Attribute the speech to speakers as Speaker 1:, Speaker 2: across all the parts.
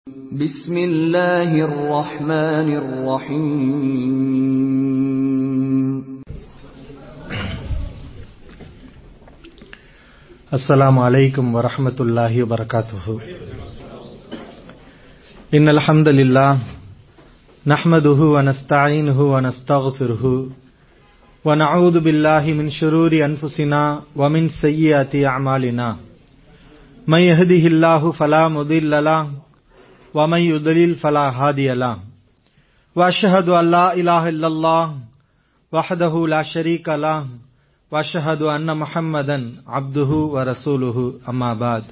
Speaker 1: بسم الله الرحمن الرحيم
Speaker 2: السلام عليكم ورحمة الله وبركاته إن الحمد لله نحمده ونستعينه ونستغفره ونعوذ بالله من شرور أنفسنا ومن سيئات أعمالنا من يهده الله فلا مضل له ومن يضلل فلا هادي له وأشهد أن لا إله إلا الله وحده لا شريك له وأشهد أن محمدا عبده ورسوله أما بعد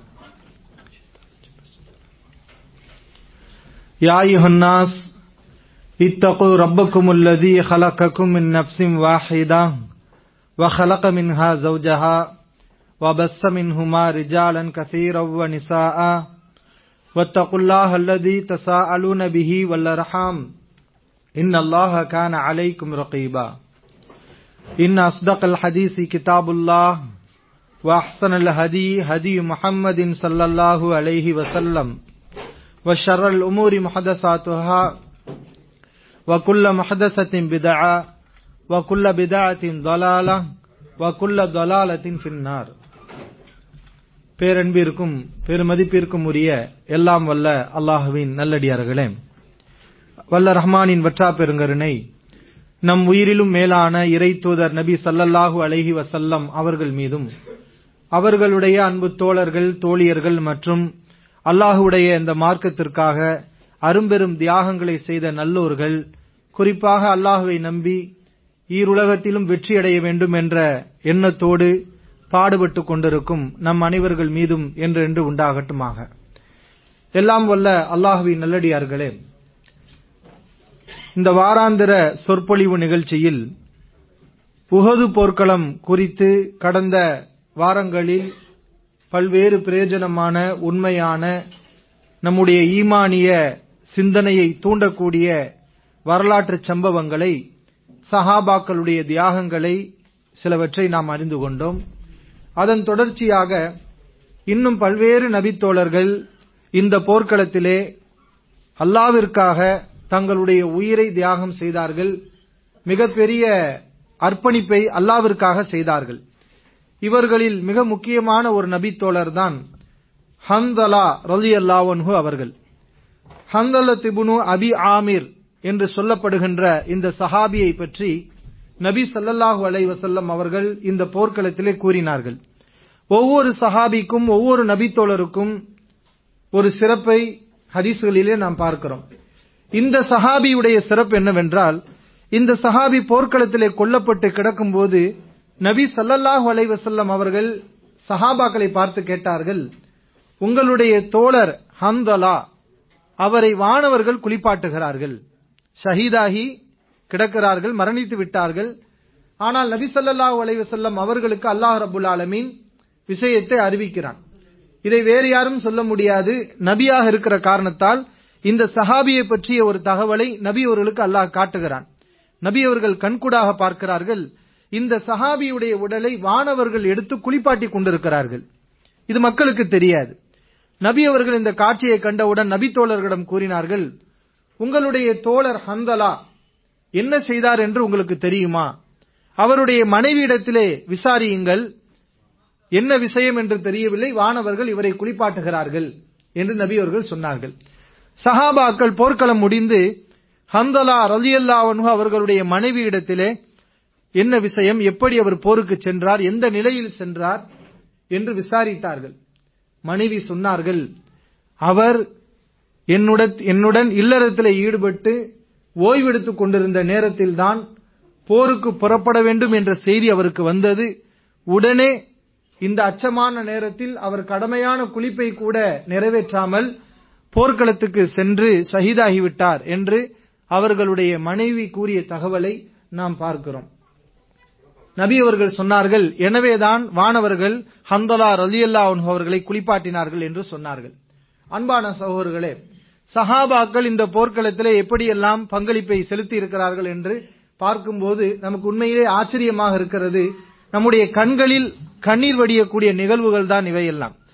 Speaker 2: يا أيها الناس اتقوا ربكم الذي خلقكم من نفس واحدة وخلق منها زوجها وبث منهما رجالا كثيرا ونساء واتقوا الله الذي تساءلون به والأرحام إن الله كان عليكم رقيبا إن أصدق الحديث كتاب الله وأحسن الهدي هدي محمد صلى الله عليه وسلم وشر الأمور محدثاتها وكل محدثة بدعة وكل بدعة ضلالة وكل ضلالة في النار பேரன்பிற்கும் பெருமதிப்பிற்கும் உரிய எல்லாம் வல்ல அல்லாஹுவின் நல்லடியார்களே வல்ல ரஹ்மானின் வற்றா பெருங்கருணை நம் உயிரிலும் மேலான இறை தூதர் நபி சல்லல்லாஹு அலைஹி வசல்லம் அவர்கள் மீதும் அவர்களுடைய அன்பு தோழர்கள் தோழியர்கள் மற்றும் அல்லாஹுடைய இந்த மார்க்கத்திற்காக அரும்பெரும் தியாகங்களை செய்த நல்லோர்கள் குறிப்பாக அல்லாஹுவை நம்பி ஈருலகத்திலும் வெற்றியடைய வேண்டும் என்ற எண்ணத்தோடு பாடுபட்டுக் கொண்டிருக்கும் நம் அனைவர்கள் மீதும் என்றென்று உண்டாகட்டுமாக எல்லாம் வல்ல அல்லாஹுவின் நல்லடியார்களே இந்த வாராந்திர சொற்பொழிவு நிகழ்ச்சியில் உகது போர்க்களம் குறித்து கடந்த வாரங்களில் பல்வேறு பிரயோஜனமான உண்மையான நம்முடைய ஈமானிய சிந்தனையை தூண்டக்கூடிய வரலாற்று சம்பவங்களை சஹாபாக்களுடைய தியாகங்களை சிலவற்றை நாம் அறிந்து கொண்டோம் அதன் தொடர்ச்சியாக இன்னும் பல்வேறு நபித்தோழர்கள் இந்த போர்க்களத்திலே அல்லாவிற்காக தங்களுடைய உயிரை தியாகம் செய்தார்கள் மிகப்பெரிய அர்ப்பணிப்பை அல்லாவிற்காக செய்தார்கள் இவர்களில் மிக முக்கியமான ஒரு நபித்தோழர் தான் ஹந்தலா ரலி அல்லாவன்ஹு அவர்கள் ஹந்தல திபுனு அபி ஆமிர் என்று சொல்லப்படுகின்ற இந்த சஹாபியை பற்றி நபி சல்லல்லாஹு அலை வசல்லம் அவர்கள் இந்த போர்க்களத்திலே கூறினார்கள் ஒவ்வொரு சஹாபிக்கும் ஒவ்வொரு நபித்தோழருக்கும் ஒரு சிறப்பை ஹதீஸ்களிலே நாம் பார்க்கிறோம் இந்த சஹாபியுடைய சிறப்பு என்னவென்றால் இந்த சஹாபி போர்க்களத்திலே கொல்லப்பட்டு கிடக்கும் போது நபி சல்லல்லாஹு அலை வசல்லம் அவர்கள் சஹாபாக்களை பார்த்து கேட்டார்கள் உங்களுடைய தோழர் ஹந்தலா அவரை வானவர்கள் குளிப்பாட்டுகிறார்கள் ஷஹீதாகி கிடக்கிறார்கள் மரணித்து விட்டார்கள் ஆனால் நபி சல்லாஹூ அலைவசல்லம் அவர்களுக்கு அல்லாஹ் ரபுல் ஆலமீன் விஷயத்தை அறிவிக்கிறான் இதை வேறு யாரும் சொல்ல முடியாது நபியாக இருக்கிற காரணத்தால் இந்த சஹாபியை பற்றிய ஒரு தகவலை நபி அவர்களுக்கு அல்லாஹ் காட்டுகிறான் நபி அவர்கள் கண்கூடாக பார்க்கிறார்கள் இந்த சஹாபியுடைய உடலை வானவர்கள் எடுத்து குளிப்பாட்டி கொண்டிருக்கிறார்கள் இது மக்களுக்கு தெரியாது நபி அவர்கள் இந்த காட்சியை கண்டவுடன் நபி தோழர்களிடம் கூறினார்கள் உங்களுடைய தோழர் ஹந்தலா என்ன செய்தார் என்று உங்களுக்கு தெரியுமா அவருடைய மனைவியிடத்திலே விசாரியுங்கள் என்ன விஷயம் என்று தெரியவில்லை வானவர்கள் இவரை குளிப்பாட்டுகிறார்கள் என்று நபி அவர்கள் சொன்னார்கள் சஹாபாக்கள் போர்க்களம் முடிந்து ஹந்தலா ரலியல்லாவன்ஹு அவர்களுடைய மனைவியிடத்திலே என்ன விஷயம் எப்படி அவர் போருக்கு சென்றார் எந்த நிலையில் சென்றார் என்று விசாரித்தார்கள் மனைவி சொன்னார்கள் அவர் என்னுடன் என்னுடன் இல்லறத்திலே ஈடுபட்டு ஓய்வெடுத்துக் கொண்டிருந்த நேரத்தில்தான் போருக்கு புறப்பட வேண்டும் என்ற செய்தி அவருக்கு வந்தது உடனே இந்த அச்சமான நேரத்தில் அவர் கடமையான குளிப்பை கூட நிறைவேற்றாமல் போர்க்களத்துக்கு சென்று ஷஹீதாகிவிட்டார் என்று அவர்களுடைய மனைவி கூறிய தகவலை நாம் பார்க்கிறோம் நபி அவர்கள் சொன்னார்கள் எனவேதான் வானவர்கள் ஹந்தலா ரலியல்லா அவர்களை குளிப்பாட்டினார்கள் என்று சொன்னார்கள் அன்பான சகோதரர்களே சஹாபாக்கள் இந்த போர்க்களத்திலே எப்படியெல்லாம் பங்களிப்பை செலுத்தி இருக்கிறார்கள் என்று பார்க்கும்போது நமக்கு உண்மையிலே ஆச்சரியமாக இருக்கிறது நம்முடைய கண்களில் கண்ணீர் வடியக்கூடிய நிகழ்வுகள் தான் இவையெல்லாம்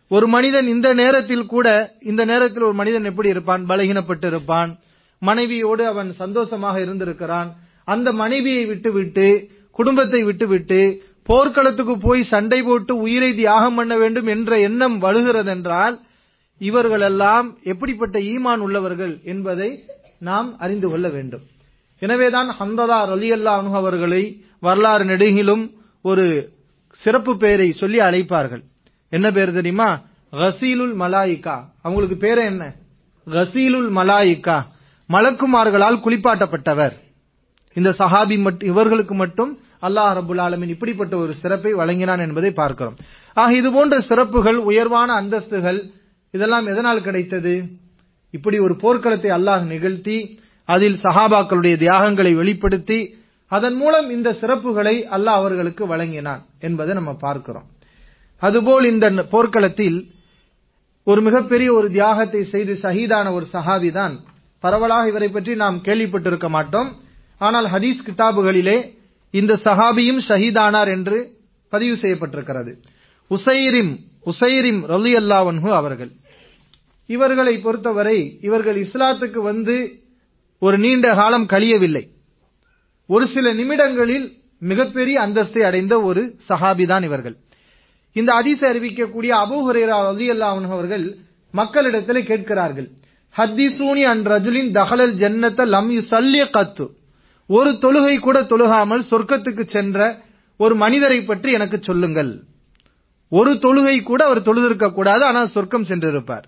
Speaker 2: ஒரு மனிதன் இந்த நேரத்தில் கூட இந்த நேரத்தில் ஒரு மனிதன் எப்படி இருப்பான் பலகீனப்பட்டு இருப்பான் மனைவியோடு அவன் சந்தோஷமாக இருந்திருக்கிறான் அந்த மனைவியை விட்டுவிட்டு குடும்பத்தை விட்டுவிட்டு போர்க்களத்துக்கு போய் சண்டை போட்டு உயிரை தியாகம் பண்ண வேண்டும் என்ற எண்ணம் வலுகிறதென்றால் இவர்களெல்லாம் எப்படிப்பட்ட ஈமான் உள்ளவர்கள் என்பதை நாம் அறிந்து கொள்ள வேண்டும் எனவேதான் ஹந்ததா ரலியல்லா அனு அவர்களை வரலாறு நெடுகிலும் ஒரு சிறப்பு பெயரை சொல்லி அழைப்பார்கள் என்ன பேர் தெரியுமா கசீலுல் மலாயிகா அவங்களுக்கு பேரு என்ன கசீலுல் மலாயிகா மலக்குமார்களால் குளிப்பாட்டப்பட்டவர் இந்த சஹாபி மட்டும் இவர்களுக்கு மட்டும் அல்லாஹ் ரபுல் ஆலமின் இப்படிப்பட்ட ஒரு சிறப்பை வழங்கினான் என்பதை பார்க்கிறோம் ஆக இது போன்ற சிறப்புகள் உயர்வான அந்தஸ்துகள் இதெல்லாம் எதனால் கிடைத்தது இப்படி ஒரு போர்க்களத்தை அல்லாஹ் நிகழ்த்தி அதில் சஹாபாக்களுடைய தியாகங்களை வெளிப்படுத்தி அதன் மூலம் இந்த சிறப்புகளை அல்லாஹ் அவர்களுக்கு வழங்கினான் என்பதை நம்ம பார்க்கிறோம் அதுபோல் இந்த போர்க்களத்தில் ஒரு மிகப்பெரிய ஒரு தியாகத்தை செய்து ஷஹீதான ஒரு சஹாபி தான் பரவலாக இவரை பற்றி நாம் கேள்விப்பட்டிருக்க மாட்டோம் ஆனால் ஹதீஸ் கிதாபுகளிலே இந்த சஹாபியும் ஷஹீதானார் என்று பதிவு செய்யப்பட்டிருக்கிறது உசைரிம் உசைரிம் ரலி அல்லாவன்ஹு அவர்கள் இவர்களை பொறுத்தவரை இவர்கள் இஸ்லாத்துக்கு வந்து ஒரு நீண்ட காலம் கழியவில்லை ஒரு சில நிமிடங்களில் மிகப்பெரிய அந்தஸ்தை அடைந்த ஒரு சஹாபி தான் இவர்கள் இந்த அதிசை அறிவிக்கக்கூடிய அபு ஹுரேரா ரலி அல்லாவன்ஹு அவர்கள் மக்களிடத்தில் கேட்கிறார்கள் ஹத்திசூனி அன் ரஜுலின் தஹலல் ஜன்னத்த லம் யுசல்லிய கத்து ஒரு தொழுகை கூட தொழுகாமல் சொர்க்கத்துக்கு சென்ற ஒரு மனிதரை பற்றி எனக்கு சொல்லுங்கள் ஒரு தொழுகை கூட அவர் தொழுதிருக்க கூடாது ஆனால் சொர்க்கம் சென்றிருப்பார்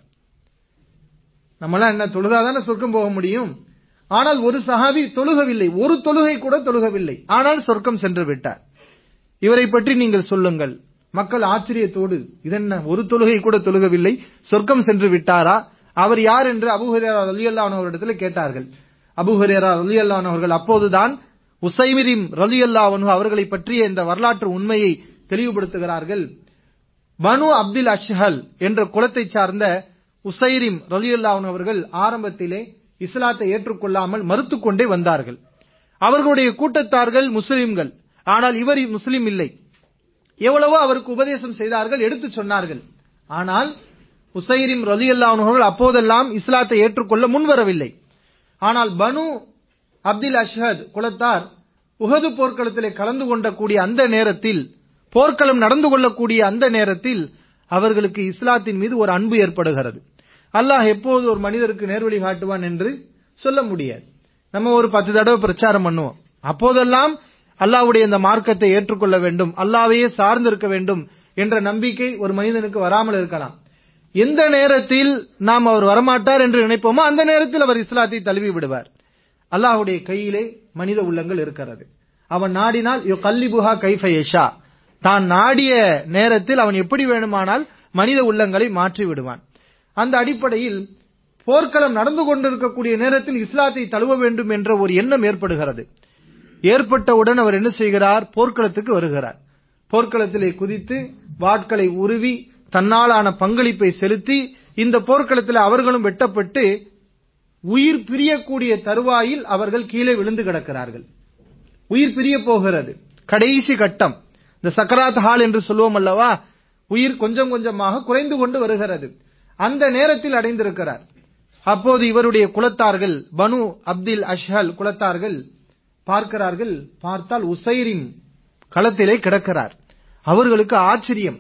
Speaker 2: நம்மளாம் என்ன தொழுதாதானே சொர்க்கம் போக முடியும் ஆனால் ஒரு சஹாபி தொழுகவில்லை ஒரு தொழுகை கூட தொழுகவில்லை ஆனால் சொர்க்கம் சென்று விட்டார் இவரை பற்றி நீங்கள் சொல்லுங்கள் மக்கள் ஆச்சரியத்தோடு இதென்ன ஒரு தொழுகை கூட தொழுகவில்லை சொர்க்கம் சென்று விட்டாரா அவர் யார் என்று அபுஹரேரா அலி அல்லான் அவரிடத்தில் கேட்டார்கள் அபுஹரேரா அலி அல்லான் அவர்கள் அப்போதுதான் உசைமிரிம் ரலி அல்லாவனு அவர்களை பற்றிய இந்த வரலாற்று உண்மையை தெளிவுபடுத்துகிறார்கள் பனு அப்துல் அஷ்ஹல் என்ற குலத்தை சார்ந்த உசைரிம் ரலி அல்லாவன் அவர்கள் ஆரம்பத்திலே இஸ்லாத்தை ஏற்றுக்கொள்ளாமல் மறுத்துக்கொண்டே வந்தார்கள் அவர்களுடைய கூட்டத்தார்கள் முஸ்லிம்கள் ஆனால் இவர் முஸ்லிம் இல்லை எவ்வளவோ அவருக்கு உபதேசம் செய்தார்கள் எடுத்து சொன்னார்கள் ஆனால் உசைரிம் ரலி அவர்கள் அப்போதெல்லாம் இஸ்லாத்தை ஏற்றுக்கொள்ள முன்வரவில்லை ஆனால் பனு அப்துல் அஷ்ஹத் குலத்தார் உகது போர்க்களத்திலே கலந்து கொண்டக்கூடிய அந்த நேரத்தில் போர்க்களம் நடந்து கொள்ளக்கூடிய அந்த நேரத்தில் அவர்களுக்கு இஸ்லாத்தின் மீது ஒரு அன்பு ஏற்படுகிறது அல்லாஹ் எப்போது ஒரு மனிதருக்கு நேர்வழி காட்டுவான் என்று சொல்ல முடியாது நம்ம ஒரு பத்து தடவை பிரச்சாரம் பண்ணுவோம் அப்போதெல்லாம் அல்லாவுடைய இந்த மார்க்கத்தை ஏற்றுக்கொள்ள வேண்டும் அல்லாவையே சார்ந்து இருக்க வேண்டும் என்ற நம்பிக்கை ஒரு மனிதனுக்கு வராமல் இருக்கலாம் எந்த நேரத்தில் நாம் அவர் வரமாட்டார் என்று நினைப்போமோ அந்த நேரத்தில் அவர் இஸ்லாத்தை தழுவி விடுவார் அல்லாஹுடைய கையிலே மனித உள்ளங்கள் இருக்கிறது அவன் நாடினால் யோ கல்லிபுஹா கைஃபயஷா தான் நாடிய நேரத்தில் அவன் எப்படி வேணுமானால் மனித உள்ளங்களை மாற்றி விடுவான் அந்த அடிப்படையில் போர்க்களம் நடந்து கொண்டிருக்கக்கூடிய நேரத்தில் இஸ்லாத்தை தழுவ வேண்டும் என்ற ஒரு எண்ணம் ஏற்படுகிறது ஏற்பட்டவுடன் அவர் என்ன செய்கிறார் போர்க்களத்துக்கு வருகிறார் போர்க்களத்திலே குதித்து வாட்களை உருவி தன்னாலான பங்களிப்பை செலுத்தி இந்த போர்க்களத்தில் அவர்களும் வெட்டப்பட்டு உயிர் பிரியக்கூடிய தருவாயில் அவர்கள் கீழே விழுந்து கிடக்கிறார்கள் உயிர் பிரிய போகிறது கடைசி கட்டம் இந்த சக்கராத் ஹால் என்று சொல்லுவோம் அல்லவா உயிர் கொஞ்சம் கொஞ்சமாக குறைந்து கொண்டு வருகிறது அந்த நேரத்தில் அடைந்திருக்கிறார் அப்போது இவருடைய குலத்தார்கள் பனு அப்துல் அஷ்ஹல் குலத்தார்கள் பார்க்கிறார்கள் பார்த்தால் உசைரின் களத்திலே கிடக்கிறார் அவர்களுக்கு ஆச்சரியம்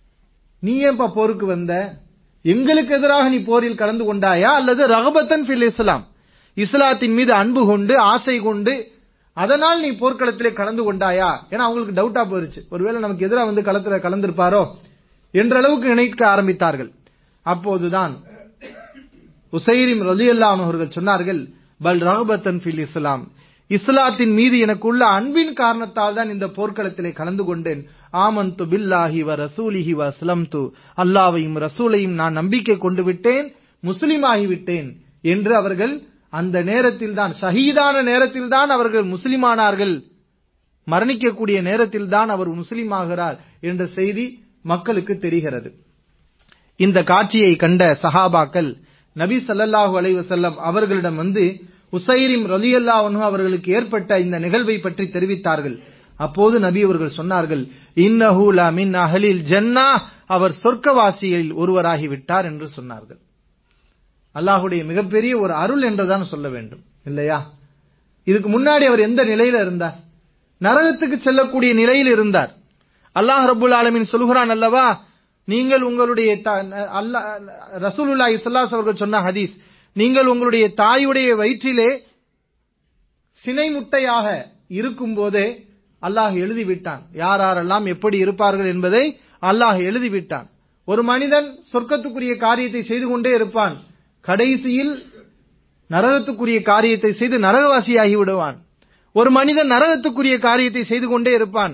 Speaker 2: நீ ஏன்பா போருக்கு வந்த எங்களுக்கு எதிராக நீ போரில் கலந்து கொண்டாயா அல்லது ரகபத்தன் ஃபில் இஸ்லாம் இஸ்லாத்தின் மீது அன்பு கொண்டு ஆசை கொண்டு அதனால் நீ போர்க்களத்திலே கலந்து கொண்டாயா ஏன்னா அவங்களுக்கு டவுட்டா போயிருச்சு ஒருவேளை நமக்கு எதிராக வந்து களத்துல கலந்திருப்பாரோ என்ற அளவுக்கு நினைக்க ஆரம்பித்தார்கள் அப்போதுதான் உசைரிம் ரலியல்லாம் அவர்கள் சொன்னார்கள் பல் ரஹபத்தன் ஃபில் இஸ்லாம் இஸ்லாத்தின் மீது எனக்கு உள்ள அன்பின் காரணத்தால் தான் இந்த போர்க்களத்திலே கலந்து கொண்டேன் ஆமந்து பில்லாஹி வ ரசூலிஹி வ அஸ்லம்து அல்லாவையும் ரசூலையும் நான் நம்பிக்கை கொண்டு விட்டேன் முஸ்லிம் ஆகிவிட்டேன் என்று அவர்கள் அந்த நேரத்தில் தான் ஷஹீதான நேரத்தில் தான் அவர்கள் முஸ்லிமானார்கள் மரணிக்கக்கூடிய நேரத்தில் தான் அவர் முஸ்லிம் ஆகிறார் என்ற செய்தி மக்களுக்கு தெரிகிறது இந்த காட்சியை கண்ட சஹாபாக்கள் நபி ஸல்லல்லாஹு அலைஹி வஸல்லம் அவர்களிடம் வந்து உசைரிம் ரலியல்லாஹு அன்ஹு அவர்களுக்கு ஏற்பட்ட இந்த நிகழ்வை பற்றி தெரிவித்தார்கள் அப்போது நபி அவர்கள் சொன்னார்கள் இன்னஹு லா மின் அஹலில் ஜன்னா அவர் சொர்க்கவாசியில் ஒருவராகி விட்டார் என்று சொன்னார்கள் அல்லாஹுடைய மிகப்பெரிய ஒரு அருள் என்றுதான் சொல்ல வேண்டும் இல்லையா இதுக்கு முன்னாடி அவர் எந்த நிலையில இருந்தார் நரகத்துக்கு செல்லக்கூடிய நிலையில் இருந்தார் அல்லாஹ் ரபுல் ஆலமின் சொல்கிறான் அல்லவா நீங்கள் உங்களுடைய அல்லா ரசூலுல்லா இஸ்லாஸ் அவர்கள் சொன்ன ஹதீஸ் நீங்கள் உங்களுடைய தாயுடைய வயிற்றிலே சினை முட்டையாக இருக்கும் போதே அல்லாஹ் எழுதிவிட்டான் யார் யாரெல்லாம் எப்படி இருப்பார்கள் என்பதை அல்லாஹ் எழுதிவிட்டான் ஒரு மனிதன் சொர்க்கத்துக்குரிய காரியத்தை செய்து கொண்டே இருப்பான் கடைசியில் நரகத்துக்குரிய காரியத்தை செய்து நரகவாசியாகி விடுவான் ஒரு மனிதன் நரகத்துக்குரிய காரியத்தை செய்து கொண்டே இருப்பான்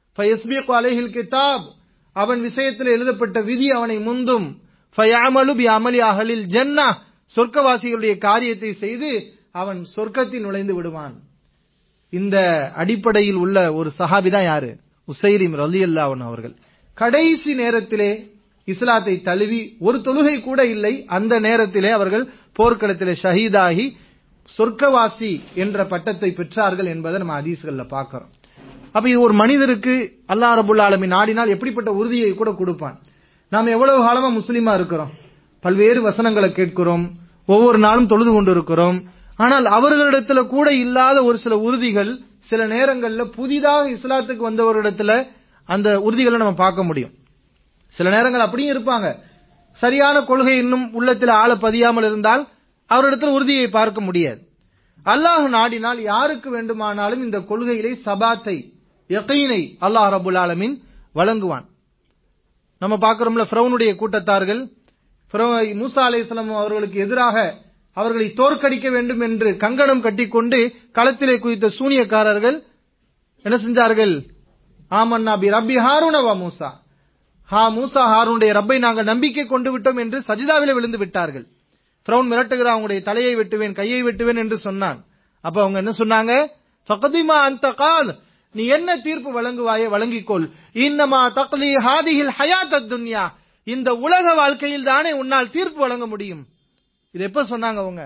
Speaker 2: அலைஹில் கிதாப் அவன் விஷயத்தில் எழுதப்பட்ட விதி அவனை முந்தும் ஃபயாமலு பி அமலி அகலில் ஜன்னா சொர்க்கவாசிகளுடைய காரியத்தை செய்து அவன் சொர்க்கத்தில் நுழைந்து விடுவான் இந்த அடிப்படையில் உள்ள ஒரு சஹாபி தான் யாரு உசைரிம் ரலி அல்லாவன் அவர்கள் கடைசி நேரத்திலே இஸ்லாத்தை தழுவி ஒரு தொழுகை கூட இல்லை அந்த நேரத்திலே அவர்கள் போர்க்களத்திலே ஷஹீதாகி சொர்க்கவாசி என்ற பட்டத்தை பெற்றார்கள் என்பதை நம்ம ஹதீஸ்கள்ல பார்க்கிறோம் அப்ப இது ஒரு மனிதருக்கு அல்லாஹ் ரபுல் ஆலமி நாடினால் எப்படிப்பட்ட உறுதியை கூட கொடுப்பான் நாம் எவ்வளவு காலமா முஸ்லீமா இருக்கிறோம் பல்வேறு வசனங்களை கேட்கிறோம் ஒவ்வொரு நாளும் தொழுது கொண்டிருக்கிறோம் ஆனால் அவர்களிடத்துல கூட இல்லாத ஒரு சில உறுதிகள் சில நேரங்கள்ல புதிதாக இஸ்லாத்துக்கு வந்தவர்களிடத்துல அந்த உறுதிகளை நம்ம பார்க்க முடியும் சில நேரங்கள் அப்படியும் இருப்பாங்க சரியான கொள்கை இன்னும் உள்ளத்தில் ஆழ பதியாமல் இருந்தால் அவரிடத்தில் உறுதியை பார்க்க முடியாது அல்லாஹ் நாடினால் யாருக்கு வேண்டுமானாலும் இந்த கொள்கையிலே சபாத்தை யக்கீனை அல்லாஹ் ரபுல் ஆலமின் வழங்குவான் நம்ம பார்க்கிறோம்ல ஃப்ரௌனுடைய கூட்டத்தார்கள் மூசா அலைஹிஸ்ஸலாம் அவர்களுக்கு எதிராக அவர்களை தோற்கடிக்க வேண்டும் என்று கங்கணம் கட்டிக்கொண்டு களத்திலே குதித்த சூனியக்காரர்கள் என்ன செஞ்சார்கள் ஆமன்னா பி ரப்பி ஹாரூனவா மூசா ஹா மூசா ஹாரூனுடைய ரப்பை நாங்கள் நம்பிக்கை கொண்டு விட்டோம் என்று சஜிதாவிலே விழுந்து விட்டார்கள் ஃப்ரௌன் மிரட்டுகிறான் அவங்களுடைய தலையை வெட்டுவேன் கையை வெட்டுவேன் என்று சொன்னான் அப்ப அவங்க என்ன சொன்னாங்க ஃபகதிமா அந்த கால் நீ என்ன தீர்ப்பு வழங்குவாயே வழங்கிக்கொள் இன்னமா தக்லி ஹாதிஹில் ஹயாத் துன்யா இந்த உலக வாழ்க்கையில் தானே உன்னால் தீர்ப்பு வழங்க முடியும் இது எப்ப சொன்னாங்க அவங்க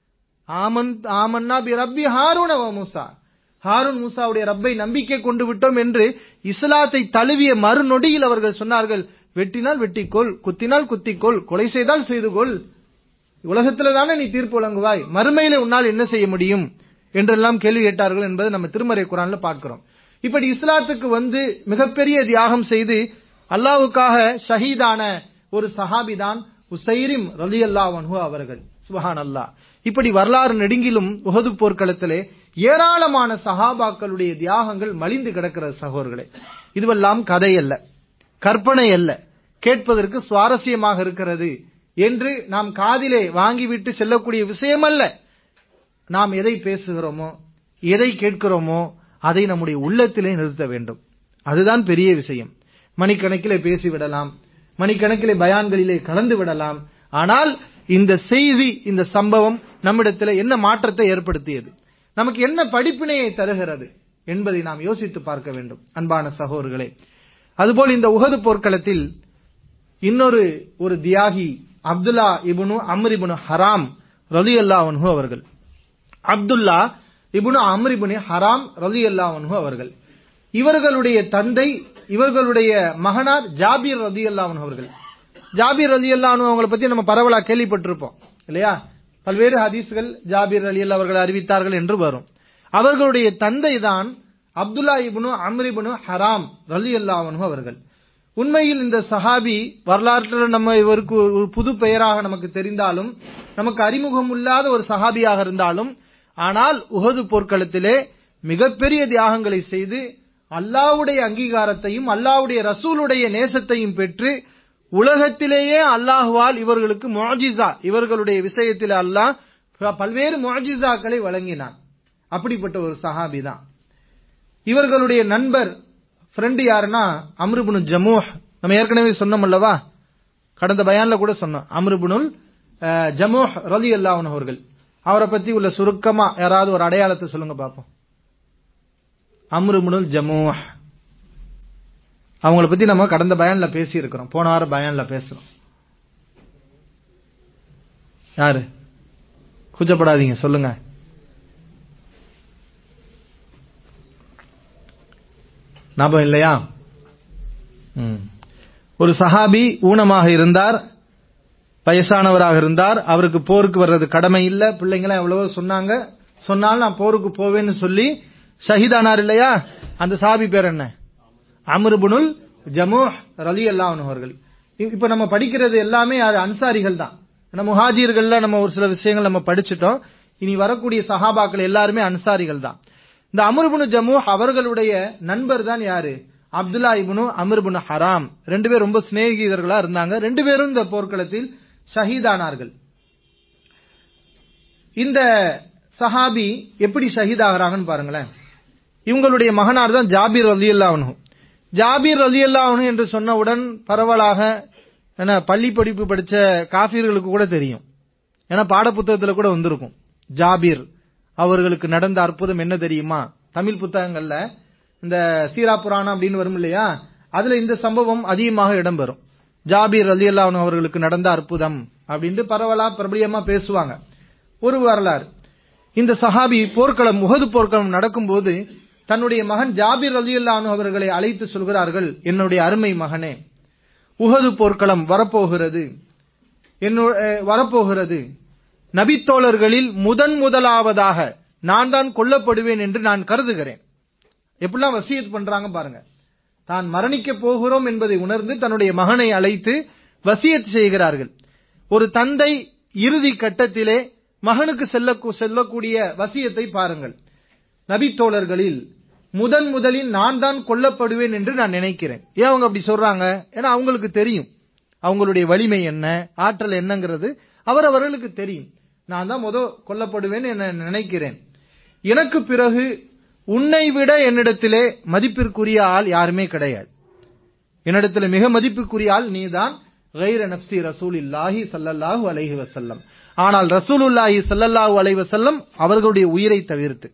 Speaker 2: ஆமன் ஆமன்னா பி ரப்பி ஹாரூன வ மூசா ஹாரூன் மூசாவுடைய ரப்பை நம்பிக்கை கொண்டு விட்டோம் என்று இஸ்லாத்தை தழுவிய மறுநொடியில் அவர்கள் சொன்னார்கள் வெட்டினால் வெட்டிக்கொள் குத்தினால் குத்திக்கொள் கொலை செய்தால் செய்து கொள் உலகத்துல தானே நீ தீர்ப்பு வழங்குவாய் மறுமையில உன்னால் என்ன செய்ய முடியும் என்றெல்லாம் கேள்வி கேட்டார்கள் என்பதை நம்ம திருமறை குரான்ல பார்க்கிறோம் இப்படி இஸ்லாத்துக்கு வந்து மிகப்பெரிய தியாகம் செய்து அல்லாவுக்காக ஷஹீதான ஒரு சஹாபிதான் உசைரிம் ரலி அல்லாஹு அவர்கள் சுபஹான் அல்லாஹ் இப்படி வரலாறு நெடுங்கிலும் உகது போர்க்களத்திலே ஏராளமான சஹாபாக்களுடைய தியாகங்கள் மலிந்து கிடக்கிற சகோதரர்களே இதுவெல்லாம் கதை அல்ல கற்பனை அல்ல கேட்பதற்கு சுவாரஸ்யமாக இருக்கிறது என்று நாம் காதிலே வாங்கிவிட்டு செல்லக்கூடிய விஷயம் அல்ல நாம் எதை பேசுகிறோமோ எதை கேட்கிறோமோ அதை நம்முடைய உள்ளத்திலே நிறுத்த வேண்டும் அதுதான் பெரிய விஷயம் மணிக்கணக்கிலே பேசிவிடலாம் மணிக்கணக்கிலே பயான்களிலே கலந்து விடலாம் ஆனால் இந்த செய்தி இந்த சம்பவம் நம்மிடத்தில் என்ன மாற்றத்தை ஏற்படுத்தியது நமக்கு என்ன படிப்பினையை தருகிறது என்பதை நாம் யோசித்து பார்க்க வேண்டும் அன்பான சகோதரர்களே அதுபோல் இந்த உகது போர்க்களத்தில் இன்னொரு ஒரு தியாகி அப்துல்லா இபுனு அம்ர் இபுனு ஹராம் ரலி அல்லாஹு அவர்கள் அப்துல்லா இபுனு அம்ர் இபுனு ஹராம் ரலி அல்லாஹு அவர்கள் இவர்களுடைய தந்தை இவர்களுடைய மகனார் ஜாபீர் ரதி அல்லாஹன் அவர்கள் ஜாபீர் ரதி அல்லாஹன் அவங்களை பத்தி நம்ம பரவலா கேள்விப்பட்டிருப்போம் இல்லையா பல்வேறு ஹதீஸ்கள் ஜாபீர் அலி அல்லா அவர்கள் அறிவித்தார்கள் என்று வரும் அவர்களுடைய தந்தை தான் அப்துல்லா இபுனு அம்ரிபுனு ஹராம் ரலி அல்லாஹன் அவர்கள் உண்மையில் இந்த சஹாபி வரலாற்றில் நம்ம இவருக்கு ஒரு புது பெயராக நமக்கு தெரிந்தாலும் நமக்கு அறிமுகம் இல்லாத ஒரு சஹாபியாக இருந்தாலும் ஆனால் உகது போர்க்களத்திலே மிகப்பெரிய தியாகங்களை செய்து அல்லாவுடைய அங்கீகாரத்தையும் அல்லாவுடைய ரசூலுடைய நேசத்தையும் பெற்று உலகத்திலேயே அல்லாஹுவால் இவர்களுக்கு மொஜிசா இவர்களுடைய விஷயத்தில் அல்லாஹ் பல்வேறு மொஜிசாக்களை வழங்கினான் அப்படிப்பட்ட ஒரு சஹாபி தான் இவர்களுடைய நண்பர் ஃப்ரெண்டு யாருன்னா அம்ருபுனு ஜமூஹ் நம்ம ஏற்கனவே சொன்னோம் அல்லவா கடந்த பயான்ல கூட சொன்னோம் அம்ருபுனுல் ஜமூஹ் ரலி அல்லாஹன் அவர்கள் அவரை பத்தி உள்ள சுருக்கமா யாராவது ஒரு அடையாளத்தை சொல்லுங்க பாப்போம் அம்ருபுனுல் ஜமூஹ் அவங்கள பத்தி நம்ம கடந்த பயான்ல பேசி இருக்கிறோம் போன வாரம் பயான்ல பேசுறோம் யாரு கூச்சப்படாதீங்க சொல்லுங்க ஞாபகம் இல்லையா ம். ஒரு சஹாபி ஊனமாக இருந்தார் வயசானவராக இருந்தார் அவருக்கு போருக்கு வர்றது கடமை இல்ல பிள்ளைங்களாம் எவ்வளவோ சொன்னாங்க சொன்னாலும் நான் போருக்கு போவேன்னு சொல்லி ஷஹீதானார் இல்லையா அந்த சாபி பேர் என்ன அமருபுனுல் ஜமூஹ் ரலி அவர்கள் இ- இப்ப நம்ம படிக்கிறது எல்லாமே யாரு அன்சாரிகள் தான் நம்ம முஹாஜிர்கள்ல நம்ம ஒரு சில விஷயங்கள் நம்ம படிச்சிட்டோம் இனி வரக்கூடிய சஹாபாக்கள் எல்லாருமே அன்சாரிகள் தான் இந்த அமருபுனு ஜமூஹ் அவர்களுடைய நண்பர் தான் யாரு அப்துல்லா இப்னு அமருபுனு ஹராம் ரெண்டு பேரும் ரொம்ப சிநேகிதர்களா இருந்தாங்க ரெண்டு பேரும் இந்த போர்க்களத்தில் ஷஹீதானார்கள் இந்த சஹாபி எப்படி ஷஹீதாகிறாங்கன்னு பாருங்களேன் இவங்களுடைய மகனார் தான் ஜாபீர் அலி அல்லாஹனு ஜாபீர் அலி அல்லாஹனு என்று சொன்னவுடன் பரவலாக என்ன பள்ளி படிப்பு படிச்ச காஃபிர்களுக்கு கூட தெரியும் ஏன்னா பாடப்புத்தகத்துல கூட வந்திருக்கும் ஜாபீர் அவர்களுக்கு நடந்த அற்புதம் என்ன தெரியுமா தமிழ் புத்தகங்கள்ல இந்த சீரா புராணம் அப்படின்னு வரும் இல்லையா அதுல இந்த சம்பவம் அதிகமாக இடம்பெறும் ஜாபீர் அலி அல்லாஹ் அவர்களுக்கு நடந்த அற்புதம் அப்படின்ட்டு பரவலா பிரபலியமா பேசுவாங்க ஒரு வரலாறு இந்த சஹாபி போர்க்களம் உஹது போர்க்களம் நடக்கும்போது தன்னுடைய மகன் ஜாபீர் அலி அல்லாஹ் அவர்களை அழைத்து சொல்கிறார்கள் என்னுடைய அருமை மகனே உஹது போர்க்களம் வரப்போகிறது என்னோ- அஹ், வரப்போகிறது நபித்தோழர்களில் முதன் முதலாவதாக நான் தான் கொல்லப்படுவேன் என்று நான் கருதுகிறேன் எப்படிலாம் வசியத் பண்றாங்க பாருங்க தான் மரணிக்க போகிறோம் என்பதை உணர்ந்து தன்னுடைய மகனை அழைத்து வசியத் செய்கிறார்கள் ஒரு தந்தை இறுதி கட்டத்திலே மகனுக்கு செல்ல செல்லக்கூடிய வசியத்தை பாருங்கள் நபித்தோழர்களில் முதன் முதலில் நான் தான் கொல்லப்படுவேன் என்று நான் நினைக்கிறேன் ஏன் அவங்க அப்படி சொல்றாங்க ஏன்னா அவங்களுக்கு தெரியும் அவங்களுடைய வலிமை என்ன ஆற்றல் என்னங்கிறது அவர் அவர்களுக்கு தெரியும் நான் தான் முத கொல்லப்படுவேன் என நினைக்கிறேன் எனக்கு பிறகு உன்னை விட என்னிடத்திலே மதிப்பிற்குரிய ஆள் யாருமே கிடையாது என்னிடத்தில் மிக மதிப்புக்குரிய ஆள் நீதான் கைர நப்சி ரசூலில்லாஹி ஸல்லல்லாஹு அலைஹி வஸல்லம் ஆனால் ரசூலுல்லாஹி ஸல்லல்லாஹு அலைஹி வஸல்லம் அவர்களுடைய உயிரை தவிர்த்து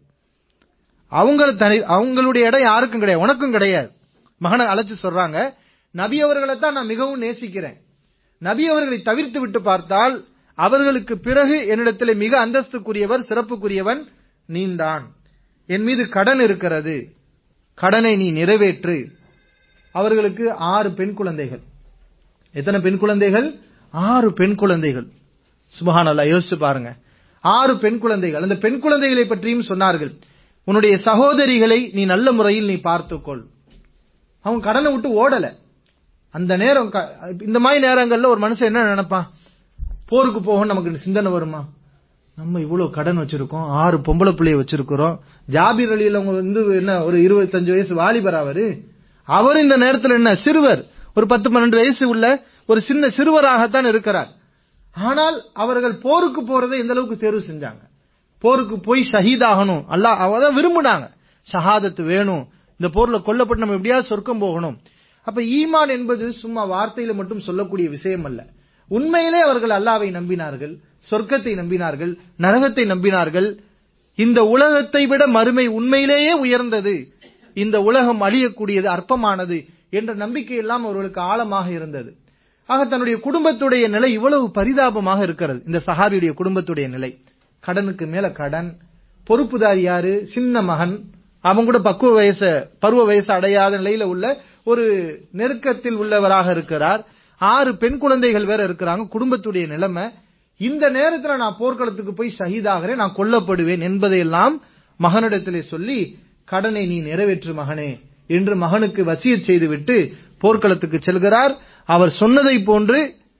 Speaker 2: அவங்க தனி அவங்களுடைய இடம் யாருக்கும் கிடையாது உனக்கும் கிடையாது மகனை அழைச்சு சொல்றாங்க நபி அவர்களை தான் நான் மிகவும் நேசிக்கிறேன் நபி அவர்களை தவிர்த்து விட்டு பார்த்தால் அவர்களுக்கு பிறகு என்னிடத்தில் மிக அந்தஸ்துக்குரியவர் சிறப்புக்குரியவன் நீந்தான் என் மீது கடன் இருக்கிறது கடனை நீ நிறைவேற்று அவர்களுக்கு ஆறு பெண் குழந்தைகள் எத்தனை பெண் குழந்தைகள் ஆறு பெண் குழந்தைகள் சுபஹானல்லாஹ் யோசிச்சு பாருங்க ஆறு பெண் குழந்தைகள் அந்த பெண் குழந்தைகளை பற்றியும் சொன்னார்கள் உன்னுடைய சகோதரிகளை நீ நல்ல முறையில் நீ பார்த்துக்கொள் அவங்க கடனை விட்டு ஓடல அந்த நேரம் க- இந்த மாதிரி நேரங்கள்ல ஒரு மனுஷன் என்ன நினைப்பான் போருக்கு போக நமக்கு சிந்தனை வருமா நம்ம இவ்வளவு கடன் வச்சிருக்கோம் ஆறு பொம்பளை பிள்ளைய வச்சிருக்கிறோம் ஜாபீர் அலியில் அவங்க வந்து என்ன ஒரு இருபத்தஞ்சு வயசு வாலிபர் அவரு அவர் இந்த நேரத்தில் என்ன சிறுவர் ஒரு பத்து பன்னெண்டு வயசு உள்ள ஒரு சின்ன சிறுவராகத்தான் இருக்கிறார் ஆனால் அவர்கள் போருக்கு போறதை எந்த அளவுக்கு தேர்வு செஞ்சாங்க போருக்கு போய் ஷஹீதாகணும் அல்லாஹ் அவதான் விரும்புனாங்க ஷஹாதத்து வேணும் இந்த போர்ல கொல்லப்பட்டு நம்ம எப்படியாவது சொர்க்கம் போகணும் அப்ப ஈமான் என்பது சும்மா வார்த்தையில மட்டும் சொல்லக்கூடிய விஷயம் அல்ல உண்மையிலே அவர்கள் அல்லாவை நம்பினார்கள் சொர்க்கத்தை நம்பினார்கள் நரகத்தை நம்பினார்கள் இந்த உலகத்தை விட மறுமை உண்மையிலேயே உயர்ந்தது இந்த உலகம் அழியக்கூடியது அற்பமானது என்ற நம்பிக்கை எல்லாம் அவர்களுக்கு ஆழமாக இருந்தது ஆக தன்னுடைய குடும்பத்துடைய நிலை இவ்வளவு பரிதாபமாக இருக்கிறது இந்த சஹாபியுடைய குடும்பத்துடைய நிலை கடனுக்கு மேல கடன் பொறுப்புதாரி யாரு சின்ன மகன் அவன் கூட பக்குவ வயசு பருவ வயசு அடையாத நிலையில உள்ள ஒரு நெருக்கத்தில் உள்ளவராக இருக்கிறார் ஆறு பெண் குழந்தைகள் வேற இருக்கிறாங்க குடும்பத்துடைய நிலைமை இந்த நேரத்துல நான் போர்க்களத்துக்கு போய் ஷஹீதாகிறேன் நான் கொல்லப்படுவேன் என்பதையெல்லாம் மகனிடத்திலே சொல்லி கடனை நீ நிறைவேற்று மகனே என்று மகனுக்கு வசியச் செய்துவிட்டு போர்க்களத்துக்கு செல்கிறார் அவர் சொன்னதை போன்று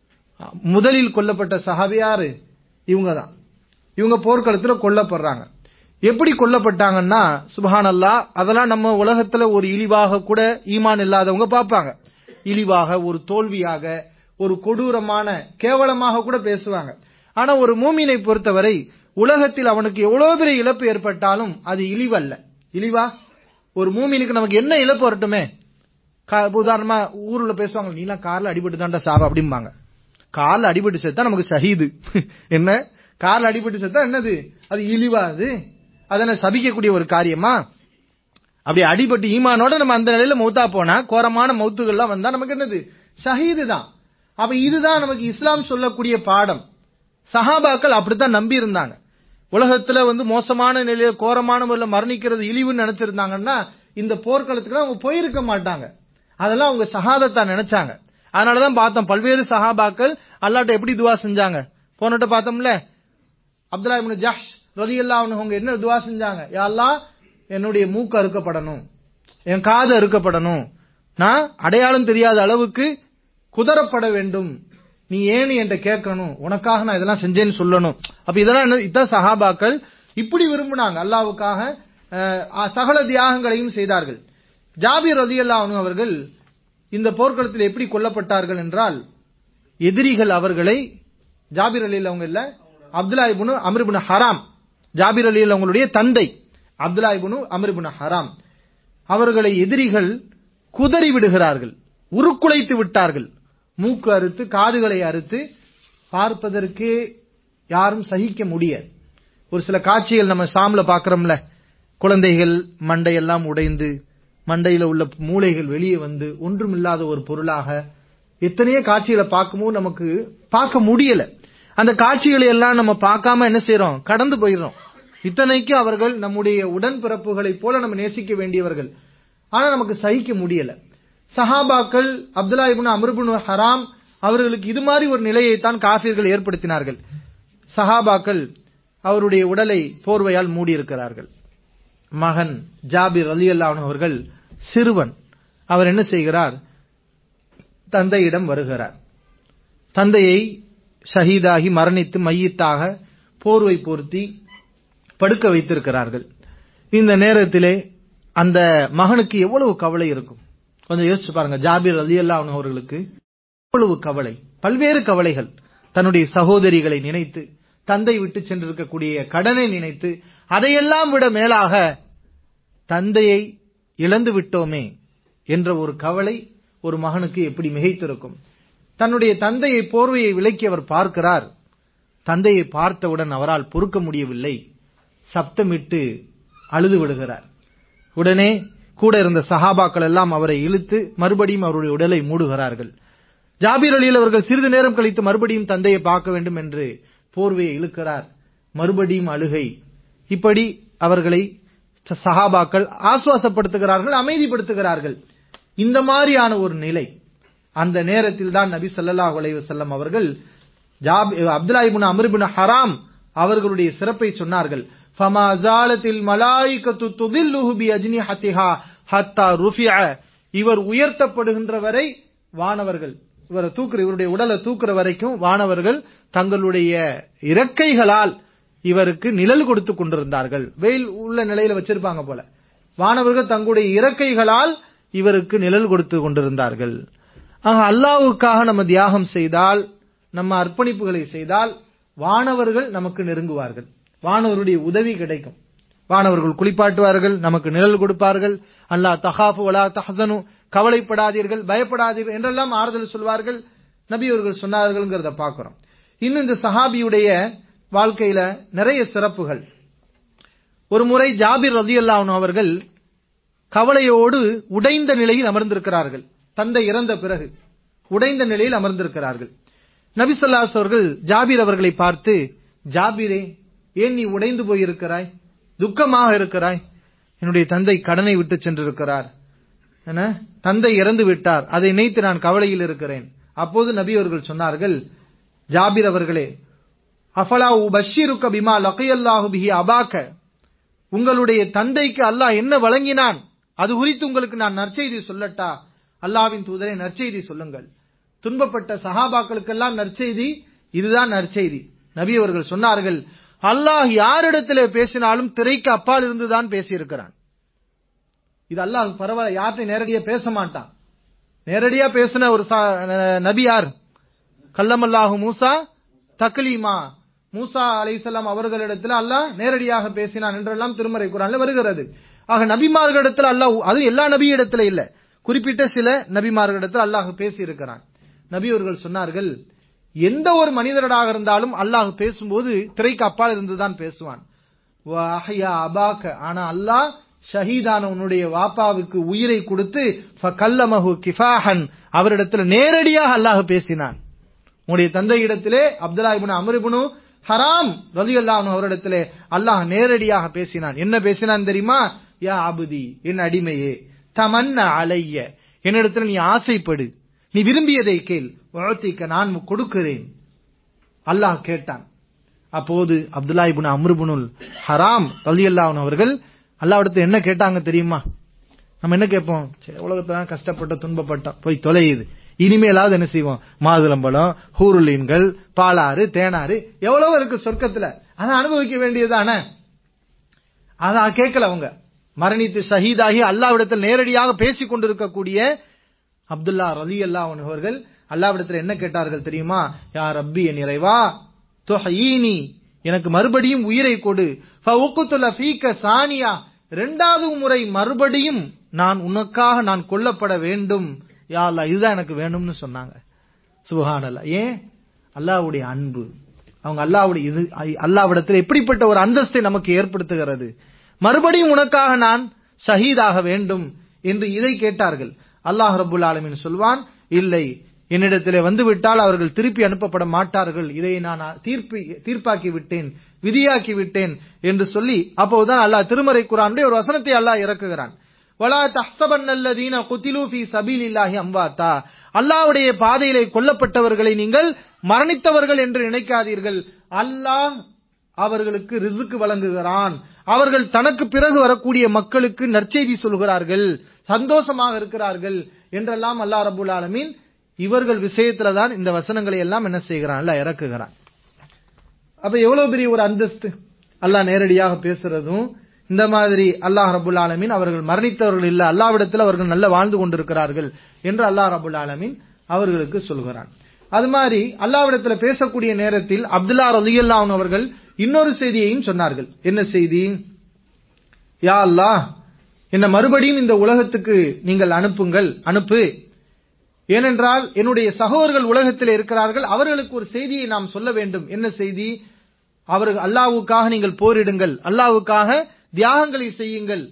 Speaker 2: முதலில் கொல்லப்பட்ட சஹாபியாரு இவங்க தான் இவங்க போர்க்களத்துல கொல்லப்படுறாங்க எப்படி கொல்லப்பட்டாங்கன்னா சுபஹான் அல்லாஹ் அதெல்லாம் நம்ம உலகத்துல ஒரு இழிவாக கூட ஈமான் இல்லாதவங்க பார்ப்பாங்க இழிவாக ஒரு தோல்வியாக ஒரு கொடூரமான கேவலமாக கூட பேசுவாங்க ஆனா ஒரு மூமினை பொறுத்தவரை உலகத்தில் அவனுக்கு எவ்வளவு பெரிய இழப்பு ஏற்பட்டாலும் அது இழிவல்ல இழிவா ஒரு மூமினுக்கு நமக்கு என்ன இழப்பு வரட்டுமே கா- இப்ப உதாரணமா ஊர்ல பேசுவாங்க நீலாம் கார்ல அடிபட்டு தான்டா சாவ அப்படிம்பாங்க கார்ல அடிபட்டு செத்தா நமக்கு ஷஹீது என்ன கார்ல அடிபட்டு செத்தா என்னது அது இழிவா அது அதனை சபிக்கக்கூடிய ஒரு காரியமா அப்படி அடிபட்டு ஈமானோட நம்ம அந்த நிலையில மௌத்தா போனா கோரமான மௌத்துகள்லாம் வந்தா நமக்கு என்னது ஷஹீது தான் அப்ப இதுதான் நமக்கு இஸ்லாம் சொல்லக்கூடிய பாடம் சஹாபாக்கள் அப்படித்தான் நம்பி இருந்தாங்க உலகத்துல வந்து மோசமான நிலையில கோரமான முறையில் மரணிக்கிறது இழிவுன்னு நினைச்சிருந்தாங்கன்னா இந்த போர்க்களத்துக்கு அவங்க போயிருக்க மாட்டாங்க அதெல்லாம் அவங்க ஷஹாதத்தா நினைச்சாங்க அதனாலதான் பார்த்தோம் பல்வேறு சஹாபாக்கள் அல்லாட்ட எப்படி துவா செஞ்சாங்க போனட்ட பார்த்தோம்ல அப்துல்லா இப்னு ஜஹ்ஷ் ரலியல்லாஹு அன்ஹு அவங்க என்ன துவா செஞ்சாங்க யா அல்லாஹ் என்னுடைய மூக்கு அறுக்கப்படணும் என் காது அறுக்கப்படணும் நான் அடையாளம் தெரியாத அளவுக்கு குதறப்பட வேண்டும் நீ ஏன்னு என்கிட்ட கேட்கணும் உனக்காக நான் இதெல்லாம் செஞ்சேன்னு சொல்லணும் அப்ப இதெல்லாம் என்ன இதான் சஹாபாக்கள் இப்படி விரும்பினாங்க அல்லாவுக்காக அஹ், சகல தியாகங்களையும் செய்தார்கள் ஜாபீர் ரலியல்லாஹு அன்ஹு அவர்கள் இந்த போர்க்களத்தில் எப்படி கொல்லப்பட்டார்கள் என்றால் எதிரிகள் அவர்களை ஜாபிர் அலி அவங்க இல்ல அப்துல்லா இப்னு அம்ர் இப்னு ஹராம் ஜாபிர் அலி அவங்களுடைய தந்தை அப்துல்லா இப்னு அம்ர் இப்னு ஹராம் அவர்களை எதிரிகள் குதறி விடுகிறார்கள் உருக்குலைத்து விட்டார்கள் மூக்கு அறுத்து காதுகளை அறுத்து பார்ப்பதற்கே யாரும் சகிக்க முடியாது ஒரு சில காட்சிகள் நம்ம சாம்ல பாக்குறோம்ல குழந்தைகள் மண்டையெல்லாம் உடைந்து மண்டையில உள்ள மூளைகள் வெளியே வந்து ஒன்றுமில்லாத ஒரு பொருளாக எத்தனையோ காட்சிகளை பார்க்கும்போது நமக்கு பார்க்க முடியல அந்த காட்சிகளை எல்லாம் நம்ம பார்க்காம என்ன செய்றோம் கடந்து போயிடுறோம் இத்தனைக்கும் அவர்கள் நம்முடைய உடன்பிறப்புகளைப் போல நம்ம நேசிக்க வேண்டியவர்கள் ஆனா நமக்கு சகிக்க முடியல சஹாபாக்கள் அப்துல்லா இப்னு அம்ர் இப்னு ஹராம் அவர்களுக்கு இது மாதிரி ஒரு நிலையைத்தான் காஃபிர்கள் ஏற்படுத்தினார்கள் சஹாபாக்கள் அவருடைய உடலை போர்வையால் மூடியிருக்கிறார்கள் மகன் ஜாபிர் அலி அவர்கள் சிறுவன் அவர் என்ன செய்கிறார் தந்தையிடம் வருகிறார் தந்தையை ஷஹீதாகி மரணித்து மையத்தாக போர்வை போர்த்தி படுக்க வைத்திருக்கிறார்கள் இந்த நேரத்திலே அந்த மகனுக்கு எவ்வளவு கவலை இருக்கும் கொஞ்சம் யோசிச்சு பாருங்க ஜாபிர் அலி அவர்களுக்கு எவ்வளவு கவலை பல்வேறு கவலைகள் தன்னுடைய சகோதரிகளை நினைத்து தந்தை விட்டு சென்றிருக்கக்கூடிய கடனை நினைத்து அதையெல்லாம் விட மேலாக தந்தையை இழந்து விட்டோமே என்ற ஒரு கவலை ஒரு மகனுக்கு எப்படி மிகைத்திருக்கும் தன்னுடைய தந்தையை போர்வையை விலக்கி அவர் பார்க்கிறார் தந்தையை பார்த்தவுடன் அவரால் பொறுக்க முடியவில்லை சப்தமிட்டு அழுது விடுகிறார் உடனே கூட இருந்த சஹாபாக்கள் எல்லாம் அவரை இழுத்து மறுபடியும் அவருடைய உடலை மூடுகிறார்கள் ஜாபீர் அலியில் அவர்கள் சிறிது நேரம் கழித்து மறுபடியும் தந்தையை பார்க்க வேண்டும் என்று போர்வையை இழுக்கிறார் மறுபடியும் அழுகை இப்படி அவர்களை சஹாபாக்கள் ஆசுவாசப்படுத்துகிறார்கள் அமைதிப்படுத்துகிறார்கள் இந்த மாதிரியான ஒரு நிலை அந்த நேரத்தில் தான் நபி ஸல்லல்லாஹு அலைஹி வஸல்லம் அவர்கள் ஜாப் அப்துல்லா இப்னு அம்ர் இப்னு ஹராம் அவர்களுடைய சிறப்பை சொன்னார்கள் ஃபமா ஜாலத்தில் மலாயிகத்து துதில்லுஹு பி அஜ்னிஹத்திஹா ஹத்தா ருஃபிஅ இவர் உயர்த்தப்படுகின்ற வரை வானவர்கள் இவரை தூக்குற இவருடைய உடலை தூக்குற வரைக்கும் வானவர்கள் தங்களுடைய இறக்கைகளால் இவருக்கு நிழல் கொடுத்து கொண்டிருந்தார்கள் வெயில் உள்ள நிலையில வச்சிருப்பாங்க போல வானவர்கள் தங்களுடைய இறக்கைகளால் இவருக்கு நிழல் கொடுத்து கொண்டிருந்தார்கள் ஆக அல்லாவுக்காக நம்ம தியாகம் செய்தால் நம்ம அர்ப்பணிப்புகளை செய்தால் வானவர்கள் நமக்கு நெருங்குவார்கள் வானவருடைய உதவி கிடைக்கும் வானவர்கள் குளிப்பாட்டுவார்கள் நமக்கு நிழல் கொடுப்பார்கள் அல்லாஹ் தஹாஃபு வலா தஹசனு கவலைப்படாதீர்கள் பயப்படாதீர்கள் என்றெல்லாம் ஆறுதல் சொல்வார்கள் நபி அவர்கள் சொன்னார்கள்ங்கிறத பார்க்கிறோம் இன்னும் இந்த சஹாபியுடைய வாழ்க்கையில நிறைய சிறப்புகள் ஒரு முறை ஜாபிர் ரதியல்லாஹு அவர்கள் கவலையோடு உடைந்த நிலையில் அமர்ந்திருக்கிறார்கள் தந்தை இறந்த பிறகு உடைந்த நிலையில் அமர்ந்திருக்கிறார்கள் நபி ஸல்லல்லாஹு அவர்கள் ஜாபீர் அவர்களை பார்த்து ஜாபீரே ஏன் நீ உடைந்து போயிருக்கிறாய் துக்கமாக இருக்கிறாய் என்னுடைய தந்தை கடனை விட்டு சென்றிருக்கிறார் என தந்தை இறந்து விட்டார் அதை நினைத்து நான் கவலையில் இருக்கிறேன் அப்போது நபி அவர்கள் சொன்னார்கள் ஜாபீர் அவர்களே அஃபலா உபஷீருக்க பிமா லகையல்லாஹு பிஹி அபாக்க உங்களுடைய தந்தைக்கு அல்லாஹ் என்ன வழங்கினான் அது குறித்து உங்களுக்கு நான் நற்செய்தி சொல்லட்டா அல்லாவின் தூதரை நற்செய்தி சொல்லுங்கள் துன்பப்பட்ட சஹாபாக்களுக்கெல்லாம் நற்செய்தி இதுதான் நற்செய்தி நபி அவர்கள் சொன்னார்கள் அல்லாஹ் யாரிடத்திலே பேசினாலும் திரைக்கு அப்பால் இருந்துதான் பேசியிருக்கிறான் இது அல்லாஹ் பரவாயில்ல யார்கிட்ட நேரடியா பேச மாட்டான் நேரடியா பேசின ஒரு சா- நபி யார் கல்லமல்லாஹு மூசா தக்லீமா மூசா அலைஹிஸ்ஸலாம் அவர்களிடத்தில் அல்லாஹ் நேரடியாக பேசினான் என்றெல்லாம் திருமறை குரான்ல வருகிறது ஆக நபிமார்களிடத்தில் அல்லாஹ் அது எல்லா நபியிடத்துல இல்ல குறிப்பிட்ட சில நபிமார்களிடத்தில் அல்லாஹ் பேசி இருக்கிறான் நபி அவர்கள் சொன்னார்கள் எந்த ஒரு மனிதராக இருந்தாலும் அல்லாஹ் பேசும்போது திரைக்கு அப்பால் இருந்துதான் பேசுவான் வஹ்யா அபாக்க ஆனா அல்லாஹ் ஷஹீதான உன்னுடைய வாப்பாவுக்கு உயிரை கொடுத்து ஃபகல்லமஹு கிஃபாஹன் அவரிடத்தில் நேரடியாக அல்லாஹ் பேசினான் உன்னுடைய தந்தையிடத்திலே அப்துல்லா இப்னு அம்ர் இப்னு ஹராம் ரலியல்லாஹு அன்ஹு அவரிடத்திலே அல்லாஹ் நேரடியாக பேசினான் என்ன பேசினான் தெரியுமா யா அபுதி என் அடிமையே தமன்ன அலைய என்னிடத்துல நீ ஆசைப்படு நீ விரும்பியதை கேள் உழத்திக்க நான் கொடுக்கிறேன் அல்லாஹ் கேட்டான் அப்போது அப்துல்லா இப்னு அம்ருபுனுல் ஹராம் ரலியல்லாஹு அவர்கள் அல்லாஹ்விடத்து என்ன கேட்டாங்க தெரியுமா நம்ம என்ன கேட்போம் சரி உலகத்துல தான் கஷ்டப்பட்ட துன்பப்பட்டோம் போய் தொலையுது இனிமேலாவது என்ன செய்வோம் மாதுளம்பழம் ஹூருலீன்கள் பாலாறு தேனாறு எவ்வளவோ இருக்கு சொர்க்கத்துல அதை அனுபவிக்க வேண்டியதானே அத கேட்கல அவங்க மரணித்து ஷஹீதாகி அல்லாவிடத்தில் நேரடியாக பேசிக் கொண்டிருக்கக்கூடிய அப்துல்லா ரலி அல்லா அவர்கள் அல்லாவிடத்தில் என்ன கேட்டார்கள் தெரியுமா யா ரப்பி என் இறைவா தொஹீனி எனக்கு மறுபடியும் உயிரை கொடு ஃபவுக்குத்துல ஃபீக்க சானியா இரண்டாவது முறை மறுபடியும் நான் உனக்காக நான் கொல்லப்பட வேண்டும் யா அல்லாஹ் இதுதான் எனக்கு வேணும்னு சொன்னாங்க சுபஹானல்லாஹ் ஏன் அல்லாஹ்வுடைய அன்பு அவங்க அல்லாஹ்வுடைய இது அல்லாஹ்விடத்தில் எப்படிப்பட்ட ஒரு அந்தஸ்தை நமக்கு ஏற்படுத்துகிறது மறுபடியும் உனக்காக நான் ஷஹீதாக வேண்டும் என்று இதை கேட்டார்கள் அல்லாஹ் ரபுல் ஆலமின் சொல்வான் இல்லை என்னிடத்திலே வந்துவிட்டால் அவர்கள் திருப்பி அனுப்பப்பட மாட்டார்கள் இதை நான் தீர்ப்பி தீர்ப்பாக்கி விட்டேன் விதியாக்கி விட்டேன் என்று சொல்லி அப்போதுதான் அல்லாஹ் திருமறை குரானுடைய ஒரு வசனத்தை அல்லாஹ் இறக்குகிறான் வலா தஹ்சபன்னல்லதீன குத்திலு ஃபீ சபீலில்லாஹி அம்வாத்தா அல்லாஹ்வுடைய பாதையிலே கொல்லப்பட்டவர்களை நீங்கள் மரணித்தவர்கள் என்று நினைக்காதீர்கள் அல்லாஹ் அவர்களுக்கு ரிசுக்கு வழங்குகிறான் அவர்கள் தனக்கு பிறகு வரக்கூடிய மக்களுக்கு நற்செய்தி சொல்கிறார்கள் சந்தோஷமாக இருக்கிறார்கள் என்றெல்லாம் அல்லாஹ் ரபுல் ஆலமீன் இவர்கள் விஷயத்துல தான் இந்த வசனங்களை எல்லாம் என்ன செய்கிறான் அல்ல இறக்குகிறான் அப்ப எவ்வளவு பெரிய ஒரு அந்தஸ்து அல்லாஹ் நேரடியாக பேசுறதும் இந்த மாதிரி அல்லாஹ் ரபுல் ஆலமீன் அவர்கள் மரணித்தவர்கள் இல்ல அல்லாவிடத்தில் அவர்கள் நல்ல வாழ்ந்து கொண்டிருக்கிறார்கள் என்று அல்லாஹ் ரபுல் ஆலமீன் அவர்களுக்கு சொல்கிறான் அது மாதிரி அல்லாவிடத்துல பேசக்கூடிய நேரத்தில் அப்துல்லா ரலியல்லாஹு அவர்கள் இன்னொரு செய்தியையும் சொன்னார்கள் என்ன செய்தி யா அல்லாஹ் என்ன மறுபடியும் இந்த உலகத்துக்கு நீங்கள் அனுப்புங்கள் அனுப்பு ஏனென்றால் என்னுடைய சகோதரர்கள் உலகத்தில் இருக்கிறார்கள் அவர்களுக்கு ஒரு செய்தியை நாம் சொல்ல வேண்டும் என்ன செய்தி அவர்கள் அல்லாவுக்காக நீங்கள் போரிடுங்கள் அல்லாவுக்காக தியாகங்களை செய்யுங்கள்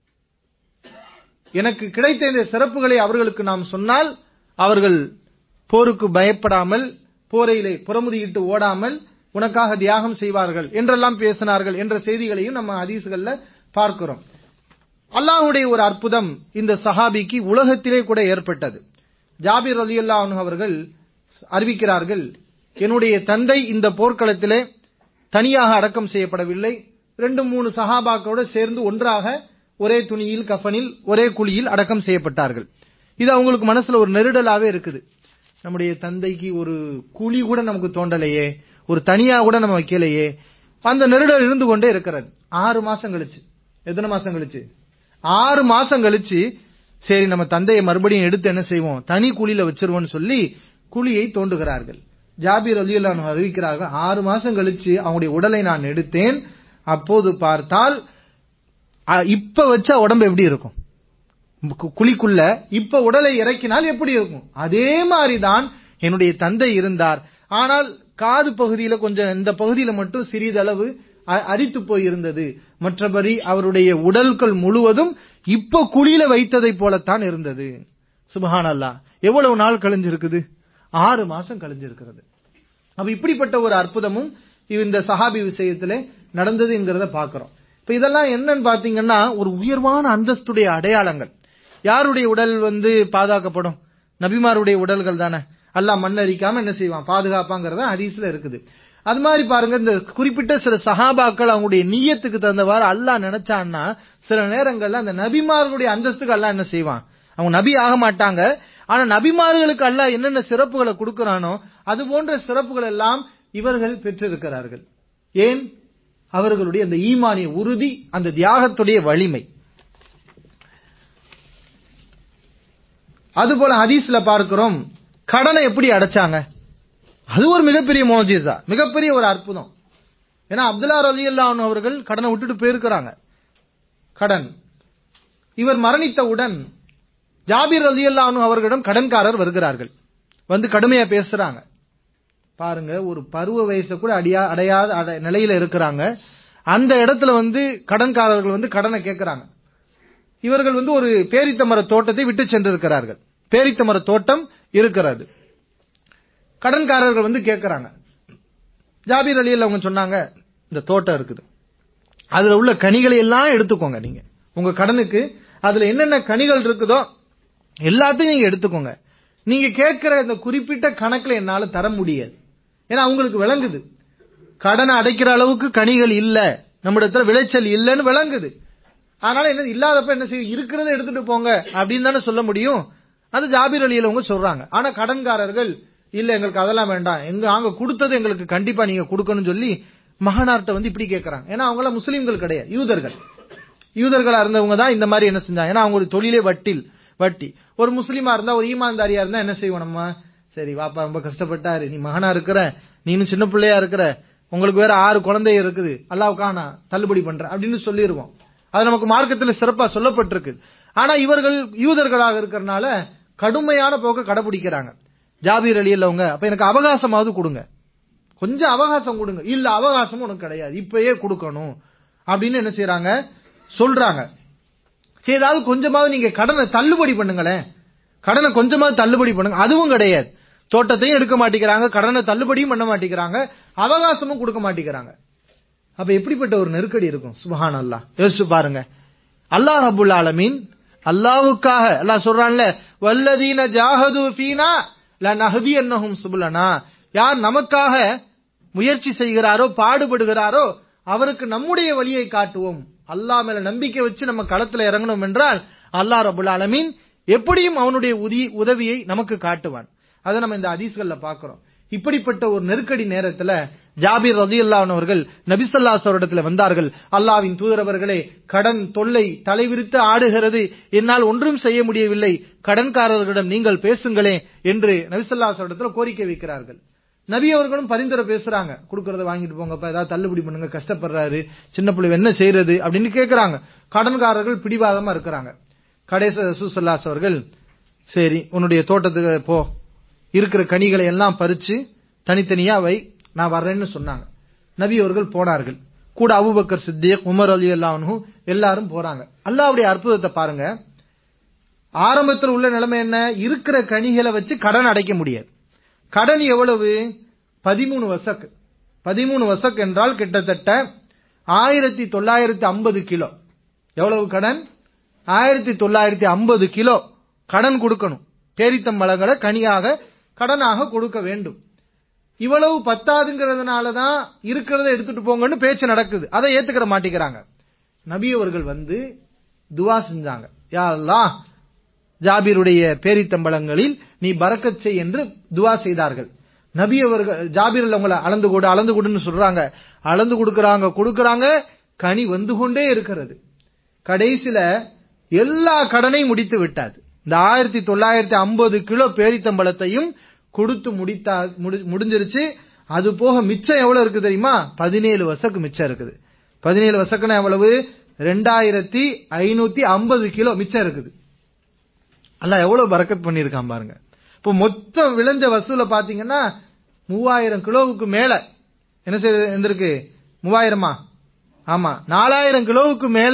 Speaker 2: எனக்கு கிடைத்த இந்த சிறப்புகளை அவர்களுக்கு நாம் சொன்னால் அவர்கள் போருக்கு பயப்படாமல் போரையிலே புறமுதியிட்டு ஓடாமல் உனக்காக தியாகம் செய்வார்கள் என்றெல்லாம் பேசினார்கள் என்ற செய்திகளையும் நம்ம ஹதீஸ்கள்ல பார்க்கிறோம் அல்லாஹுடைய ஒரு அற்புதம் இந்த சஹாபிக்கு உலகத்திலே கூட ஏற்பட்டது ஜாபிர் அலி அவர்கள் அறிவிக்கிறார்கள் என்னுடைய தந்தை இந்த போர்க்களத்திலே தனியாக அடக்கம் செய்யப்படவில்லை ரெண்டு மூணு சஹாபாக்களோட சேர்ந்து ஒன்றாக ஒரே துணியில் கஃனில் ஒரே குழியில் அடக்கம் செய்யப்பட்டார்கள் இது அவங்களுக்கு மனசுல ஒரு நெருடலாவே இருக்குது நம்முடைய தந்தைக்கு ஒரு குழி கூட நமக்கு தோண்டலையே ஒரு தனியா கூட நம்ம வைக்கலையே அந்த நெருடல் இருந்து கொண்டே இருக்கிறது ஆறு மாசம் கழிச்சு எத்தனை மாசம் கழிச்சு ஆறு மாசம் கழிச்சு சரி நம்ம தந்தையை மறுபடியும் எடுத்து என்ன செய்வோம் தனி குழியில வச்சிருவோம்னு சொல்லி குழியை தோண்டுகிறார்கள் ஜாபீர் அலியுல்லான் அறிவிக்கிறார்கள் ஆறு மாசம் கழிச்சு அவங்களுடைய உடலை நான் எடுத்தேன் அப்போது பார்த்தால் இப்ப வச்சா உடம்பு எப்படி இருக்கும் குழிக்குள்ள இப்ப உடலை இறக்கினால் எப்படி இருக்கும் அதே மாதிரிதான் என்னுடைய தந்தை இருந்தார் ஆனால் காது பகுதியில கொஞ்சம் இந்த பகுதியில மட்டும் சிறிதளவு அரித்து போயிருந்தது மற்றபடி அவருடைய உடல்கள் முழுவதும் இப்ப குழியில வைத்ததை போலத்தான் இருந்தது சுபஹான் அல்லா எவ்வளவு நாள் கழிஞ்சிருக்குது ஆறு மாசம் கழிஞ்சிருக்கிறது அப்ப இப்படிப்பட்ட ஒரு அற்புதமும் இந்த சஹாபி விஷயத்துல நடந்தது என்கிறத பாக்குறோம் இப்ப இதெல்லாம் என்னன்னு பாத்தீங்கன்னா ஒரு உயர்வான அந்தஸ்துடைய அடையாளங்கள் யாருடைய உடல் வந்து பாதுகாக்கப்படும் நபிமாருடைய உடல்கள் தானே அல்லா மண்ணரிக்காம என்ன செய்வான் பாதுகாப்பாங்கிறத ஹதீஸ்ல இருக்குது அது மாதிரி பாருங்க இந்த குறிப்பிட்ட சில சஹாபாக்கள் அவங்களுடைய நீயத்துக்கு தகுந்தவாறு அல்லாஹ் நினைச்சான்னா சில நேரங்கள்ல அந்த நபிமார்களுடைய அந்தஸ்துக்கு அல்லாஹ் என்ன செய்வான் அவங்க நபி ஆக மாட்டாங்க ஆனா நபிமார்களுக்கு அல்லாஹ் என்னென்ன சிறப்புகளை கொடுக்கறானோ அது போன்ற சிறப்புகள் எல்லாம் இவர்கள் பெற்றிருக்கிறார்கள் ஏன் அவர்களுடைய அந்த ஈமானிய உறுதி அந்த தியாகத்துடைய வலிமை அதுபோல ஹதீஸ்ல பார்க்கிறோம் கடனை எப்படி அடைச்சாங்க அது ஒரு மிகப்பெரிய மோஜிசா மிகப்பெரிய ஒரு அற்புதம் ஏன்னா அப்துல்லா ரலி அல்லாஹ் அவர்கள் கடனை விட்டுட்டு போயிருக்கிறாங்க கடன் இவர் மரணித்தவுடன் ஜாபீர் அலி அல்லாஹ் அவர்களிடம் கடன்காரர் வருகிறார்கள் வந்து கடுமையா பேசுறாங்க பாருங்க ஒரு பருவ வயசை கூட அடியா அடையாத அட- நிலையில இருக்கிறாங்க அந்த இடத்துல வந்து கடன்காரர்கள் வந்து கடனை கேட்கிறாங்க இவர்கள் வந்து ஒரு பேரித்த மர தோட்டத்தை விட்டு சென்றிருக்கிறார்கள் பேரித்த மர தோட்டம் இருக்கிறது கடன்காரர்கள் வந்து கேட்கறாங்க ஜாபீர் அலியில் அவங்க சொன்னாங்க இந்த தோட்டம் இருக்குது அதுல உள்ள கனிகளை எல்லாம் எடுத்துக்கோங்க நீங்க உங்க கடனுக்கு அதுல என்னென்ன கனிகள் இருக்குதோ எல்லாத்தையும் நீங்க எடுத்துக்கோங்க நீங்க கேட்கிற இந்த குறிப்பிட்ட கணக்குல என்னால தர முடியாது ஏன்னா அவங்களுக்கு விளங்குது கடனை அடைக்கிற அளவுக்கு கனிகள் இல்ல நம்மிடத்துல விளைச்சல் இல்லைன்னு விளங்குது அதனால என்ன இல்லாதப்ப என்ன செய்யும் இருக்கிறத எடுத்துட்டு போங்க அப்படின்னு தானே சொல்ல முடியும் அது ஜாபீர் அலியில அவங்க சொல்றாங்க ஆனா கடன்காரர்கள் இல்ல எங்களுக்கு அதெல்லாம் வேண்டாம் எங்க நாங்க கொடுத்தது எங்களுக்கு கண்டிப்பா நீங்க கொடுக்கணும்னு சொல்லி மகனார்ட்ட வந்து இப்படி கேட்கறாங்க ஏன்னா அவங்கள முஸ்லீம்கள் கிடையாது யூதர்கள் யூதர்களா இருந்தவங்க தான் இந்த மாதிரி என்ன செஞ்சாங்க ஏன்னா அவங்க தொழிலே வட்டில் வட்டி ஒரு முஸ்லீமா இருந்தா ஒரு ஈமான்தாரியா இருந்தா என்ன செய்வோம் நம்ம சரி வாப்பா ரொம்ப கஷ்டப்பட்டாரு நீ மகனா இருக்கிற நீனும் சின்ன பிள்ளையா இருக்கிற உங்களுக்கு வேற ஆறு குழந்தை இருக்குது அல்லாவுக்கா நான் தள்ளுபடி பண்றேன் அப்படின்னு சொல்லிருவோம் அது நமக்கு மார்க்கத்தில் சிறப்பா சொல்லப்பட்டிருக்கு ஆனா இவர்கள் யூதர்களாக இருக்கிறனால கடுமையான போக்க கடைபிடிக்கிறாங்க ஜாபீர் அலி அல்லவங்க அப்ப எனக்கு அவகாசமாவது கொடுங்க கொஞ்சம் அவகாசம் கொடுங்க இல்ல அவகாசமும் உனக்கு கிடையாது இப்பயே கொடுக்கணும் அப்படின்னு என்ன செய்யறாங்க சொல்றாங்க சரி ஏதாவது கொஞ்சமாவது நீங்க கடனை தள்ளுபடி பண்ணுங்களேன் கடனை கொஞ்சமாவது தள்ளுபடி பண்ணுங்க அதுவும் கிடையாது தோட்டத்தையும் எடுக்க மாட்டேங்கிறாங்க கடனை தள்ளுபடியும் பண்ண மாட்டேங்கிறாங்க அவகாசமும் கொடுக்க மாட்டேங்கிறாங்க அப்ப எப்படிப்பட்ட ஒரு நெருக்கடி இருக்கும் சுபஹான் அல்லாஹ் யோசிச்சு பாருங்க அல்லாஹ் ரபுல் ஆலமீன் அல்லாவுக்காக அல்லாஹ் சொல்றான்ல வல்லதீன ஜாஹது ஃபீனா லநஹதி அன்னஹும் சுபுலனா யார் நமக்காக முயற்சி செய்கிறாரோ பாடுபடுகிறாரோ அவருக்கு நம்முடைய வழியை காட்டுவோம் அல்லாஹ் மேல நம்பிக்கை வச்சு நம்ம களத்துல இறங்கணும் என்றால் அல்லாஹ் ரபுல் ஆலமீன் எப்படியும் அவனுடைய உதி- உதவியை நமக்கு காட்டுவான் அதை நம்ம இந்த ஹதீஸ்கள்ல பார்க்கிறோம் இப்படிப்பட்ட ஒரு நெருக்கடி நேரத்துல ஜாபீர் ரலியல்லாஹு அவர்கள் நபிசல்லாஸ் அவரிடத்துல வந்தார்கள் அல்லாவின் தூதரவர்களே கடன் தொல்லை தலைவிரித்து ஆடுகிறது என்னால் ஒன்றும் செய்ய முடியவில்லை கடன்காரர்களிடம் நீங்கள் பேசுங்களே என்று நபிசல்லாஸ் அவரிடத்துல கோரிக்கை வைக்கிறார்கள் நபி அவர்களும் பரிந்துரை பேசுறாங்க கொடுக்கறத வாங்கிட்டு போங்கப்பா ஏதாவது தள்ளுபடி பண்ணுங்க கஷ்டப்படுறாரு சின்ன பிள்ளை என்ன செய்யறது அப்படின்னு கேக்குறாங்க கடன்காரர்கள் பிடிவாதமா இருக்கிறாங்க கடைசி ரசூசல்லாஸ் அவர்கள் சரி உன்னுடைய தோட்டத்துக்கு போ இருக்கிற கனிகளை எல்லாம் பறிச்சு தனித்தனியா வை நான் வர்றேன்னு சொன்னாங்க நபி அவர்கள் போனார்கள் கூட Abu Bakr Siddiq Umar Ali Allah எல்லாரும் போறாங்க அல்லாஹ்வுடைய அற்புதத்தை பாருங்க ஆரம்பத்தில் உள்ள நிலைமை என்ன இருக்கிற கனிகளை வச்சு கடன் அடைக்க முடியாது கடன் எவ்வளவு பதிமூணு வசக் பதிமூணு வசக் என்றால் கிட்டத்தட்ட ஆயிரத்தி தொள்ளாயிரத்தி ஐம்பது கிலோ எவ்வளவு கடன் ஆயிரத்தி தொள்ளாயிரத்தி ஐம்பது கிலோ கடன் கொடுக்கணும் பேரித்தம்பழங்களை கனியாக கடனாக கொடுக்க வேண்டும் இவ்வளவு பத்தாதுங்கிறதுனால தான் இருக்கிறத எடுத்துட்டு போங்கன்னு பேச்சு நடக்குது அதை ஏத்துக்கிற மாட்டேங்கிறாங்க நபி அவர்கள் வந்து துவா செஞ்சாங்க யா அல்லாஹ் ஜாபீருடைய பேரித்தம்பளங்களில் நீ பறக்கச் செய் என்று துவா செய்தார்கள் நபி அவர்கள் ஜாபீர் அவங்கள அளந்து கொடு அளந்து கொடுன்னு சொல்றாங்க அளந்து கொடுக்கறாங்க கொடுக்கறாங்க கனி வந்து கொண்டே இருக்கிறது கடைசில எல்லா கடனையும் முடித்து விட்டாது இந்த ஆயிரத்தி தொள்ளாயிரத்தி ஐம்பது கிலோ பேரித்தம்பளத்தையும் கொடுத்து முடித்தா முடி- முடிஞ்சிருச்சு அது போக மிச்சம் எவ்வளவு இருக்கு தெரியுமா பதினேழு வசக்கு மிச்சம் இருக்குது பதினேழு வசக்குன்னா எவ்வளவு ரெண்டாயிரத்தி ஐநூத்தி ஐம்பது கிலோ மிச்சம் இருக்குது அல்லாஹ் எவ்வளவு பரக்கத் பண்ணியிருக்கான் பாருங்க இப்போ மொத்தம் விளைஞ்ச வசூல பாத்தீங்கன்னா மூவாயிரம் கிலோவுக்கு மேல என்ன செய்ய இருந்திருக்கு மூவாயிரமா ஆமா நாலாயிரம் கிலோவுக்கு மேல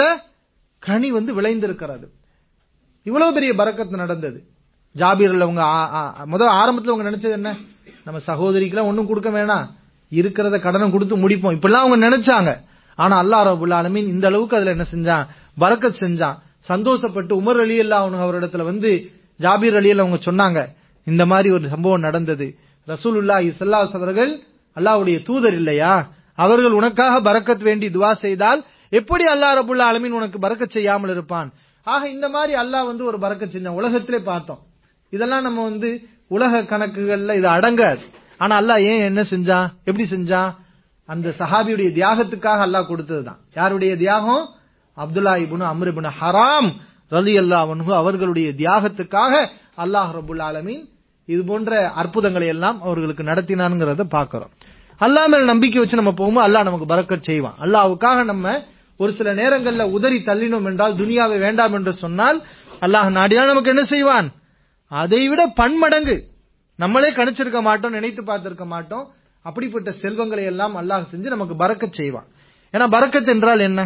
Speaker 2: கனி வந்து விளைந்திருக்கிறது இவ்வளவு பெரிய பரக்கத்து நடந்தது ஜாபீர்ல அவங்க ஆ- ஆ- முதல் ஆரம்பத்துல அவங்க நினைச்சது என்ன நம்ம சகோதரிக்கெல்லாம் ஒண்ணும் கொடுக்க வேணாம் இருக்கிறத கடனை கொடுத்து முடிப்போம் இப்படிலாம் அவங்க நினைச்சாங்க ஆனா அல்லாஹ் ரபுல் ஆலமீன் இந்த அளவுக்கு அதுல என்ன செஞ்சான் பரக்கத் செஞ்சான் சந்தோஷப்பட்டு உமர் அலி அல்லா அவரிடத்துல வந்து ஜாபீர் அலி அவங்க சொன்னாங்க இந்த மாதிரி ஒரு சம்பவம் நடந்தது ரசூலுல்லாஹி ஸல்லல்லாஹு அவர்கள் அல்லாஹ்வுடைய தூதர் இல்லையா அவர்கள் உனக்காக பரக்கத் வேண்டி துவா செய்தால் எப்படி அல்லாஹ் ரபுல் ஆலமீன் உனக்கு பரக்கத் செய்யாமல் இருப்பான் ஆக இந்த மாதிரி அல்லாஹ் வந்து ஒரு பரக்கத் செஞ்சான் உலகத்திலே பார்த்தோம் இதெல்லாம் நம்ம வந்து உலக கணக்குகள்ல இது அடங்காது ஆனா அல்லாஹ் ஏன் என்ன செஞ்சான் எப்படி செஞ்சான் அந்த சஹாபியுடைய தியாகத்துக்காக அல்லாஹ் கொடுத்ததுதான் யாருடைய தியாகம் அப்துல்லா இப்னு அம்ர் இப்னு ஹராம் ரலி அல்லாஹ் அவர்களுடைய தியாகத்துக்காக அல்லாஹ் ரபுல் ஆலமீன் இது போன்ற அற்புதங்களை எல்லாம் அவர்களுக்கு நடத்தினான்ங்கிறத பார்க்கிறோம் அல்லாஹ் மேல நம்பிக்கை வச்சு நம்ம போகும்போது அல்லாஹ் நமக்கு பரக்கத் செய்வான் அல்லாஹ்வுக்காக நம்ம ஒரு சில நேரங்கள்ல உதறி தள்ளினோம் என்றால் துனியாவை வேண்டாம் என்று சொன்னால் அல்லாஹ் நாடினால் நமக்கு என்ன செய்வான் அதை விட பன்மடங்கு நம்மளே கணிச்சிருக்க மாட்டோம் நினைத்து பார்த்திருக்க மாட்டோம் அப்படிப்பட்ட செல்வங்களை எல்லாம் அல்லாஹ் செஞ்சு நமக்கு பரக்கத் செய்வான் ஏன்னா பரக்கத் என்றால் என்ன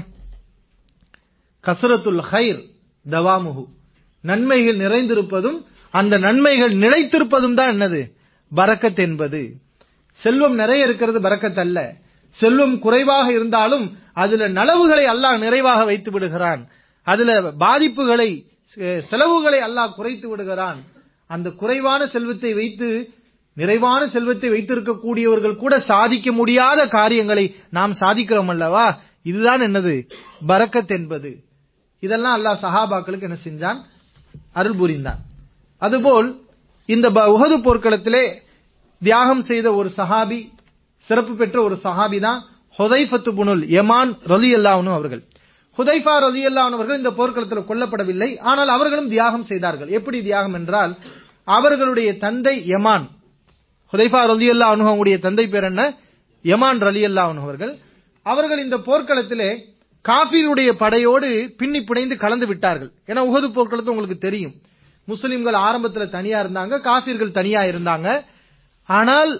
Speaker 2: கசரத்துல் ஹைர் தவாமுஹு நன்மைகள் நிறைந்திருப்பதும் அந்த நன்மைகள் நிலைத்திருப்பதும் தான் என்னது பரக்கத் என்பது செல்வம் நிறைய இருக்கிறது பரக்கத் அல்ல செல்வம் குறைவாக இருந்தாலும் அதுல நலவுகளை அல்லாஹ் நிறைவாக வைத்து விடுகிறான் அதுல பாதிப்புகளை செ- செலவுகளை அல்லாஹ் குறைத்து விடுகிறான் அந்த குறைவான செல்வத்தை வைத்து நிறைவான செல்வத்தை வைத்திருக்கக்கூடியவர்கள் கூட சாதிக்க முடியாத காரியங்களை நாம் சாதிக்கிறோம் அல்லவா இதுதான் என்னது பரக்கத் என்பது இதெல்லாம் அல்லாஹ் சஹாபாக்களுக்கு என்ன செஞ்சான் அருள் புரிந்தான் அதுபோல் இந்த ப- உஹது போர்க்களத்திலே தியாகம் செய்த ஒரு சஹாபி சிறப்பு பெற்ற ஒரு சஹாபி தான் ஹுதைஃபத்து புனுல் யமான் ரலியல்லாஹு அவர்கள் ஹுதைஃபா ரலியல்லாஹு அவர்கள் இந்த போர்க்களத்தில் கொல்லப்படவில்லை ஆனால் அவர்களும் தியாகம் செய்தார்கள் எப்படி தியாகம் என்றால் அவர்களுடைய தந்தை யமான் ஹுதைஃபா ரலியல்லாஹு அன்ஹு அவங்களுடைய தந்தை பேர் என்ன யமான் ரலியல்லாஹு அன்ஹு அவர்கள் அவர்கள் இந்த போர்க்களத்திலே காஃபிருடைய படையோடு பின்னி பிணைந்து கலந்து விட்டார்கள் ஏன்னா உஹது போர்க்களத்து உங்களுக்கு தெரியும் முஸ்லிம்கள் ஆரம்பத்துல தனியா இருந்தாங்க காஃபிர்கள் தனியா இருந்தாங்க ஆனால்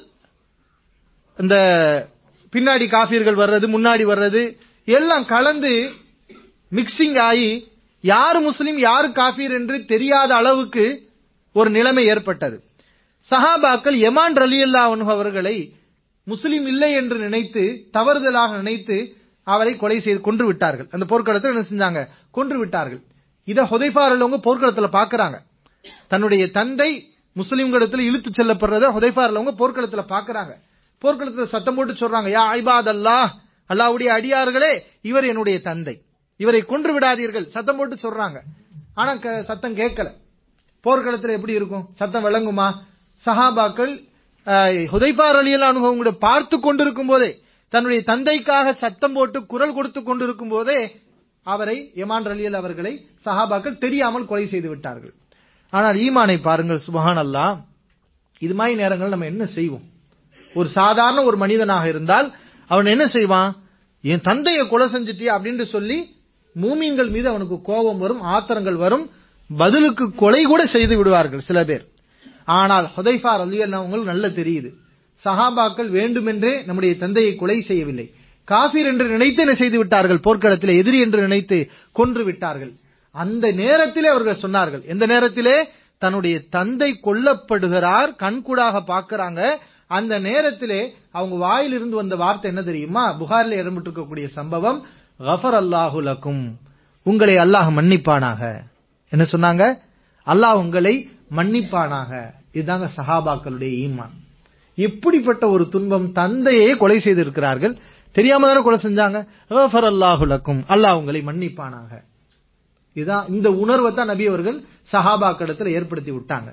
Speaker 2: இந்த பின்னாடி காஃபிர்கள் வர்றது முன்னாடி வர்றது எல்லாம் கலந்து மிக்சிங் ஆகி யார் முஸ்லிம் யார் காஃபீர் என்று தெரியாத அளவுக்கு ஒரு நிலைமை ஏற்பட்டது சஹாபாக்கள் யமான் ரலியல்லா அவர்களை முஸ்லிம் இல்லை என்று நினைத்து தவறுதலாக நினைத்து அவரை கொலை செய்து கொன்று விட்டார்கள் அந்த போர்க்களத்தில் என்ன செஞ்சாங்க கொன்று விட்டார்கள் இத ஹுதைஃபார் உள்ளவங்க போர்க்களத்துல பாக்குறாங்க தன்னுடைய தந்தை முஸ்லிம்களிடத்தில் இழுத்து செல்லப்படுறத ஹுதைஃபார் உள்ளவங்க போர்க்களத்துல பாக்குறாங்க போர்க்களத்துல சத்தம் போட்டு சொல்றாங்க யா ஐபாத் அல்லாஹ் அல்லாஹ்வுடைய அடியார்களே இவர் என்னுடைய தந்தை இவரை கொன்று விடாதீர்கள் சத்தம் போட்டு சொல்றாங்க ஆனா க- சத்தம் கேட்கல போர்க்களத்துல எப்படி இருக்கும் சத்தம் விளங்குமா சஹாபாக்கள் ஹுதைபார் அலியல் அனுபவங்களை பார்த்து கொண்டிருக்கும் போதே தன்னுடைய தந்தைக்காக சத்தம் போட்டு குரல் கொடுத்து கொண்டிருக்கும் போதே அவரை யமான் ரலியல் அவர்களை சஹாபாக்கள் தெரியாமல் கொலை செய்து விட்டார்கள் ஆனால் ஈமானை பாருங்கள் சுபஹான் அல்லாஹ் இது மாதிரி நேரங்கள் நம்ம என்ன செய்வோம் ஒரு சாதாரண ஒரு மனிதனாக இருந்தால் அவன் என்ன செய்வான் என் தந்தையை கொலை செஞ்சுட்டியா அப்படின்னு சொல்லி மூமின்கள் மீது அவனுக்கு கோபம் வரும் ஆத்திரங்கள் வரும் பதிலுக்கு கொலை கூட செய்து விடுவார்கள் சில பேர் ஆனால் ஹுதைஃபா ரலியல்லாஹு நல்ல தெரியுது சஹாபாக்கள் வேண்டுமென்றே நம்முடைய தந்தையை கொலை செய்யவில்லை காஃபிர் என்று நினைத்து என்ன செய்து விட்டார்கள் போர்க்களத்தில் எதிரி என்று நினைத்து கொன்று விட்டார்கள் அந்த நேரத்திலே அவர்கள் சொன்னார்கள் எந்த நேரத்திலே தன்னுடைய தந்தை கொல்லப்படுகிறார் கண்கூடாக பார்க்கறாங்க அந்த நேரத்திலே அவங்க வாயிலிருந்து வந்த வார்த்தை என்ன தெரியுமா புகாரில் இடம்பெற்றிருக்கக்கூடிய சம்பவம் கஃபர் அல்லாஹு லக்கும் உங்களை அல்லாஹ் மன்னிப்பானாக என்ன சொன்னாங்க அல்லாஹ் உங்களை மன்னிப்பானாக இதுதாங்க சஹாபாக்களுடைய ஈமான் எப்படிப்பட்ட ஒரு துன்பம் தந்தையே கொலை செய்திருக்கிறார்கள் தெரியாம தானே கொலை செஞ்சாங்க கஃபர் அல்லாஹு லக்கும் அல்லாஹ் உங்களை மன்னிப்பானாக இதான் இந்த உணர்வை தான் நபி அவர்கள் சஹாபாக்களிடத்தில் ஏற்படுத்தி விட்டாங்க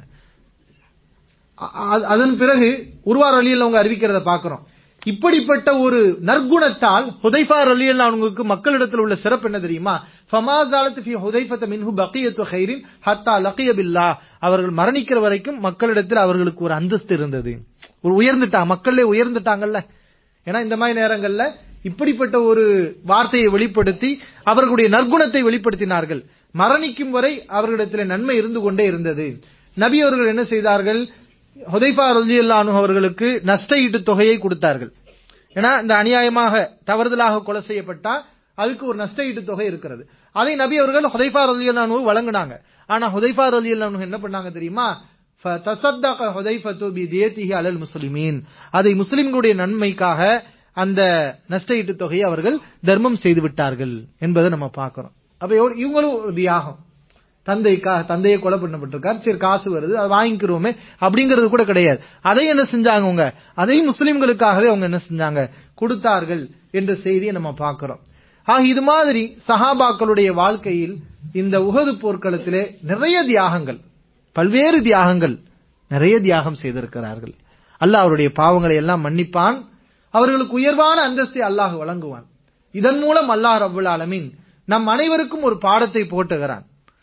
Speaker 2: அ- அ- அதன் பிறகு உருவார் அலியில் அவங்க அறிவிக்கிறத பார்க்கிறோம் இப்படிப்பட்ட ஒரு நற்குணத்தால் ஹுதைஃபார் அலியல் அவங்களுக்கு மக்களிடத்தில் உள்ள சிறப்பு என்ன தெரியுமா ஃபமா ஜாலத் ஃபி ஹுதைஃபத மின்ஹு பக்கியத்து ஹைரின் ஹத்தா லக்கிய பில்லாஹ் அவர்கள் மரணிக்கிற வரைக்கும் மக்களிடத்தில் அவர்களுக்கு ஒரு அந்தஸ்து இருந்தது ஒரு உயர்ந்துட்டாங்க மக்களே உயர்ந்துட்டாங்கல்ல ஏன்னா இந்த மாதிரி நேரங்கள்ல இப்படிப்பட்ட ஒரு வார்த்தையை வெளிப்படுத்தி அவர்களுடைய நற்குணத்தை வெளிப்படுத்தினார்கள் மரணிக்கும் வரை அவர்களிடத்தில் நன்மை இருந்து கொண்டே இருந்தது நபி அவர்கள் என்ன செய்தார்கள் ஹுதைஃபா ரலியல்லாஹு அவர்களுக்கு நஷ்ட ஈட்டு தொகையை கொடுத்தார்கள் ஏன்னா இந்த அநியாயமாக தவறுதலாக கொலை செய்யப்பட்டா அதுக்கு ஒரு நஷ்ட ஈட்டு தொகை இருக்கிறது அதை நபி அவர்கள் ஹுதைஃபா ரலியல்லாஹு வழங்கினாங்க ஆனா ஹுதைஃபா ரலியல்லாஹு என்ன பண்ணாங்க தெரியுமா فتصدق حذيفة بديته على المسلمين அதை முஸ்லிம்களுடைய நன்மைக்காக அந்த நஷ்ட ஈட்டு தொகையை அவர்கள் தர்மம் செய்து விட்டார்கள் என்பதை நம்ம பார்க்கிறோம் அப்ப எவ்வளவு- இவங்களும் ஒரு தியாகம் தந்தைக்காக தந்தையை கொலை பண்ணப்பட்டிருக்கார் சரி காசு வருது அதை வாங்கிக்கிறோமே அப்படிங்கிறது கூட கிடையாது அதை என்ன செஞ்சாங்க அவங்க அதையும் முஸ்லிம்களுக்காகவே அவங்க என்ன செஞ்சாங்க கொடுத்தார்கள் என்ற செய்தியை நம்ம பார்க்கிறோம் ஆக இது மாதிரி சஹாபாக்களுடைய வாழ்க்கையில் இந்த உகது போர்க்களத்திலே நிறைய தியாகங்கள் பல்வேறு தியாகங்கள் நிறைய தியாகம் செய்திருக்கிறார்கள் அல்லாஹ் அவருடைய பாவங்களை எல்லாம் மன்னிப்பான் அவர்களுக்கு உயர்வான அந்தஸ்தை அல்லாஹ் வழங்குவான் இதன் மூலம் அல்லாஹ் ரப்புல் ஆலமீன் நம் அனைவருக்கும் ஒரு பாடத்தை போட்டுகிறான்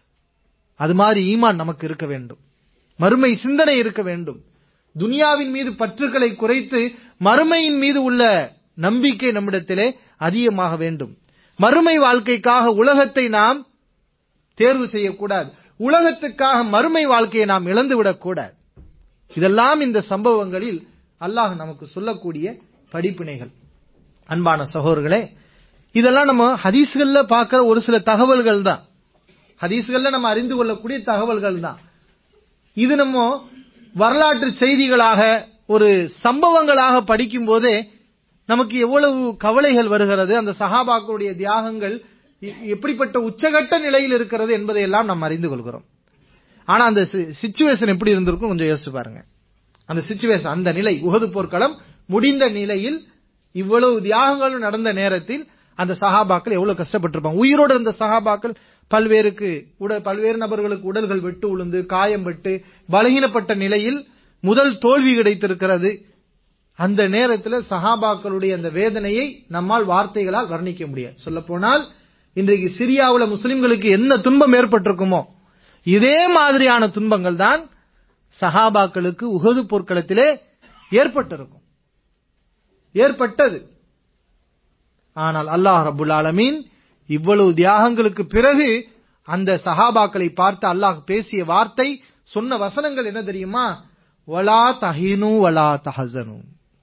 Speaker 2: அது மாதிரி ஈமான் நமக்கு இருக்க வேண்டும் மறுமை சிந்தனை இருக்க வேண்டும் துனியாவின் மீது பற்றுகளை குறைத்து மறுமையின் மீது உள்ள நம்பிக்கை நம்மிடத்திலே அதிகமாக வேண்டும் மறுமை வாழ்க்கைக்காக உலகத்தை நாம் தேர்வு செய்யக்கூடாது உலகத்துக்காக மறுமை வாழ்க்கையை நாம் இழந்து விடக்கூடாது இதெல்லாம் இந்த சம்பவங்களில் அல்லாஹ் நமக்கு சொல்லக்கூடிய படிப்பினைகள் அன்பான சகோதரர்களே இதெல்லாம் நம்ம ஹதீஸ்கள்ல பார்க்கிற ஒரு சில தகவல்கள் தான் ஹதீஸ்கள்ல நம்ம அறிந்து கொள்ளக்கூடிய தகவல்கள் தான் இது நம்ம வரலாற்று செய்திகளாக ஒரு சம்பவங்களாக படிக்கும் போதே நமக்கு எவ்வளவு கவலைகள் வருகிறது அந்த சஹாபாக்களுடைய தியாகங்கள் எ- எப்படிப்பட்ட உச்சகட்ட நிலையில் இருக்கிறது என்பதை எல்லாம் நாம் அறிந்து கொள்கிறோம் ஆனா அந்த சிச்சுவேஷன் எப்படி இருந்திருக்கும் கொஞ்சம் யோசிச்சு பாருங்க அந்த சிச்சுவேஷன் அந்த நிலை உகது போர்க்களம் முடிந்த நிலையில் இவ்வளவு தியாகங்களும் நடந்த நேரத்தில் அந்த சஹாபாக்கள் எவ்வளவு கஷ்டப்பட்டிருப்பாங்க உயிரோடு இருந்த சஹாபாக்கள் பல்வேறுக்கு உட பல்வேறு நபர்களுக்கு உடல்கள் வெட்டு உளுந்து காயம் பட்டு பலகீனப்பட்ட நிலையில் முதல் தோல்வி கிடைத்திருக்கிறது அந்த நேரத்தில் சஹாபாக்களுடைய அந்த வேதனையை நம்மால் வார்த்தைகளால் வர்ணிக்க முடியாது சொல்ல போனால் இன்றைக்கு சிரியாவுல முஸ்லிம்களுக்கு என்ன துன்பம் ஏற்பட்டிருக்குமோ இதே மாதிரியான துன்பங்கள் தான் சஹாபாக்களுக்கு உகது போர்க்களத்திலே ஏற்பட்டிருக்கும் ஏற்பட்டது ஆனால் அல்லாஹ் ரபுல் ஆலமீன் இவ்வளவு தியாகங்களுக்கு பிறகு அந்த சஹாபாக்களை பார்த்து அல்லாஹ் பேசிய வார்த்தை சொன்ன வசனங்கள் என்ன தெரியுமா வலா தஹினு வலா தஹசனு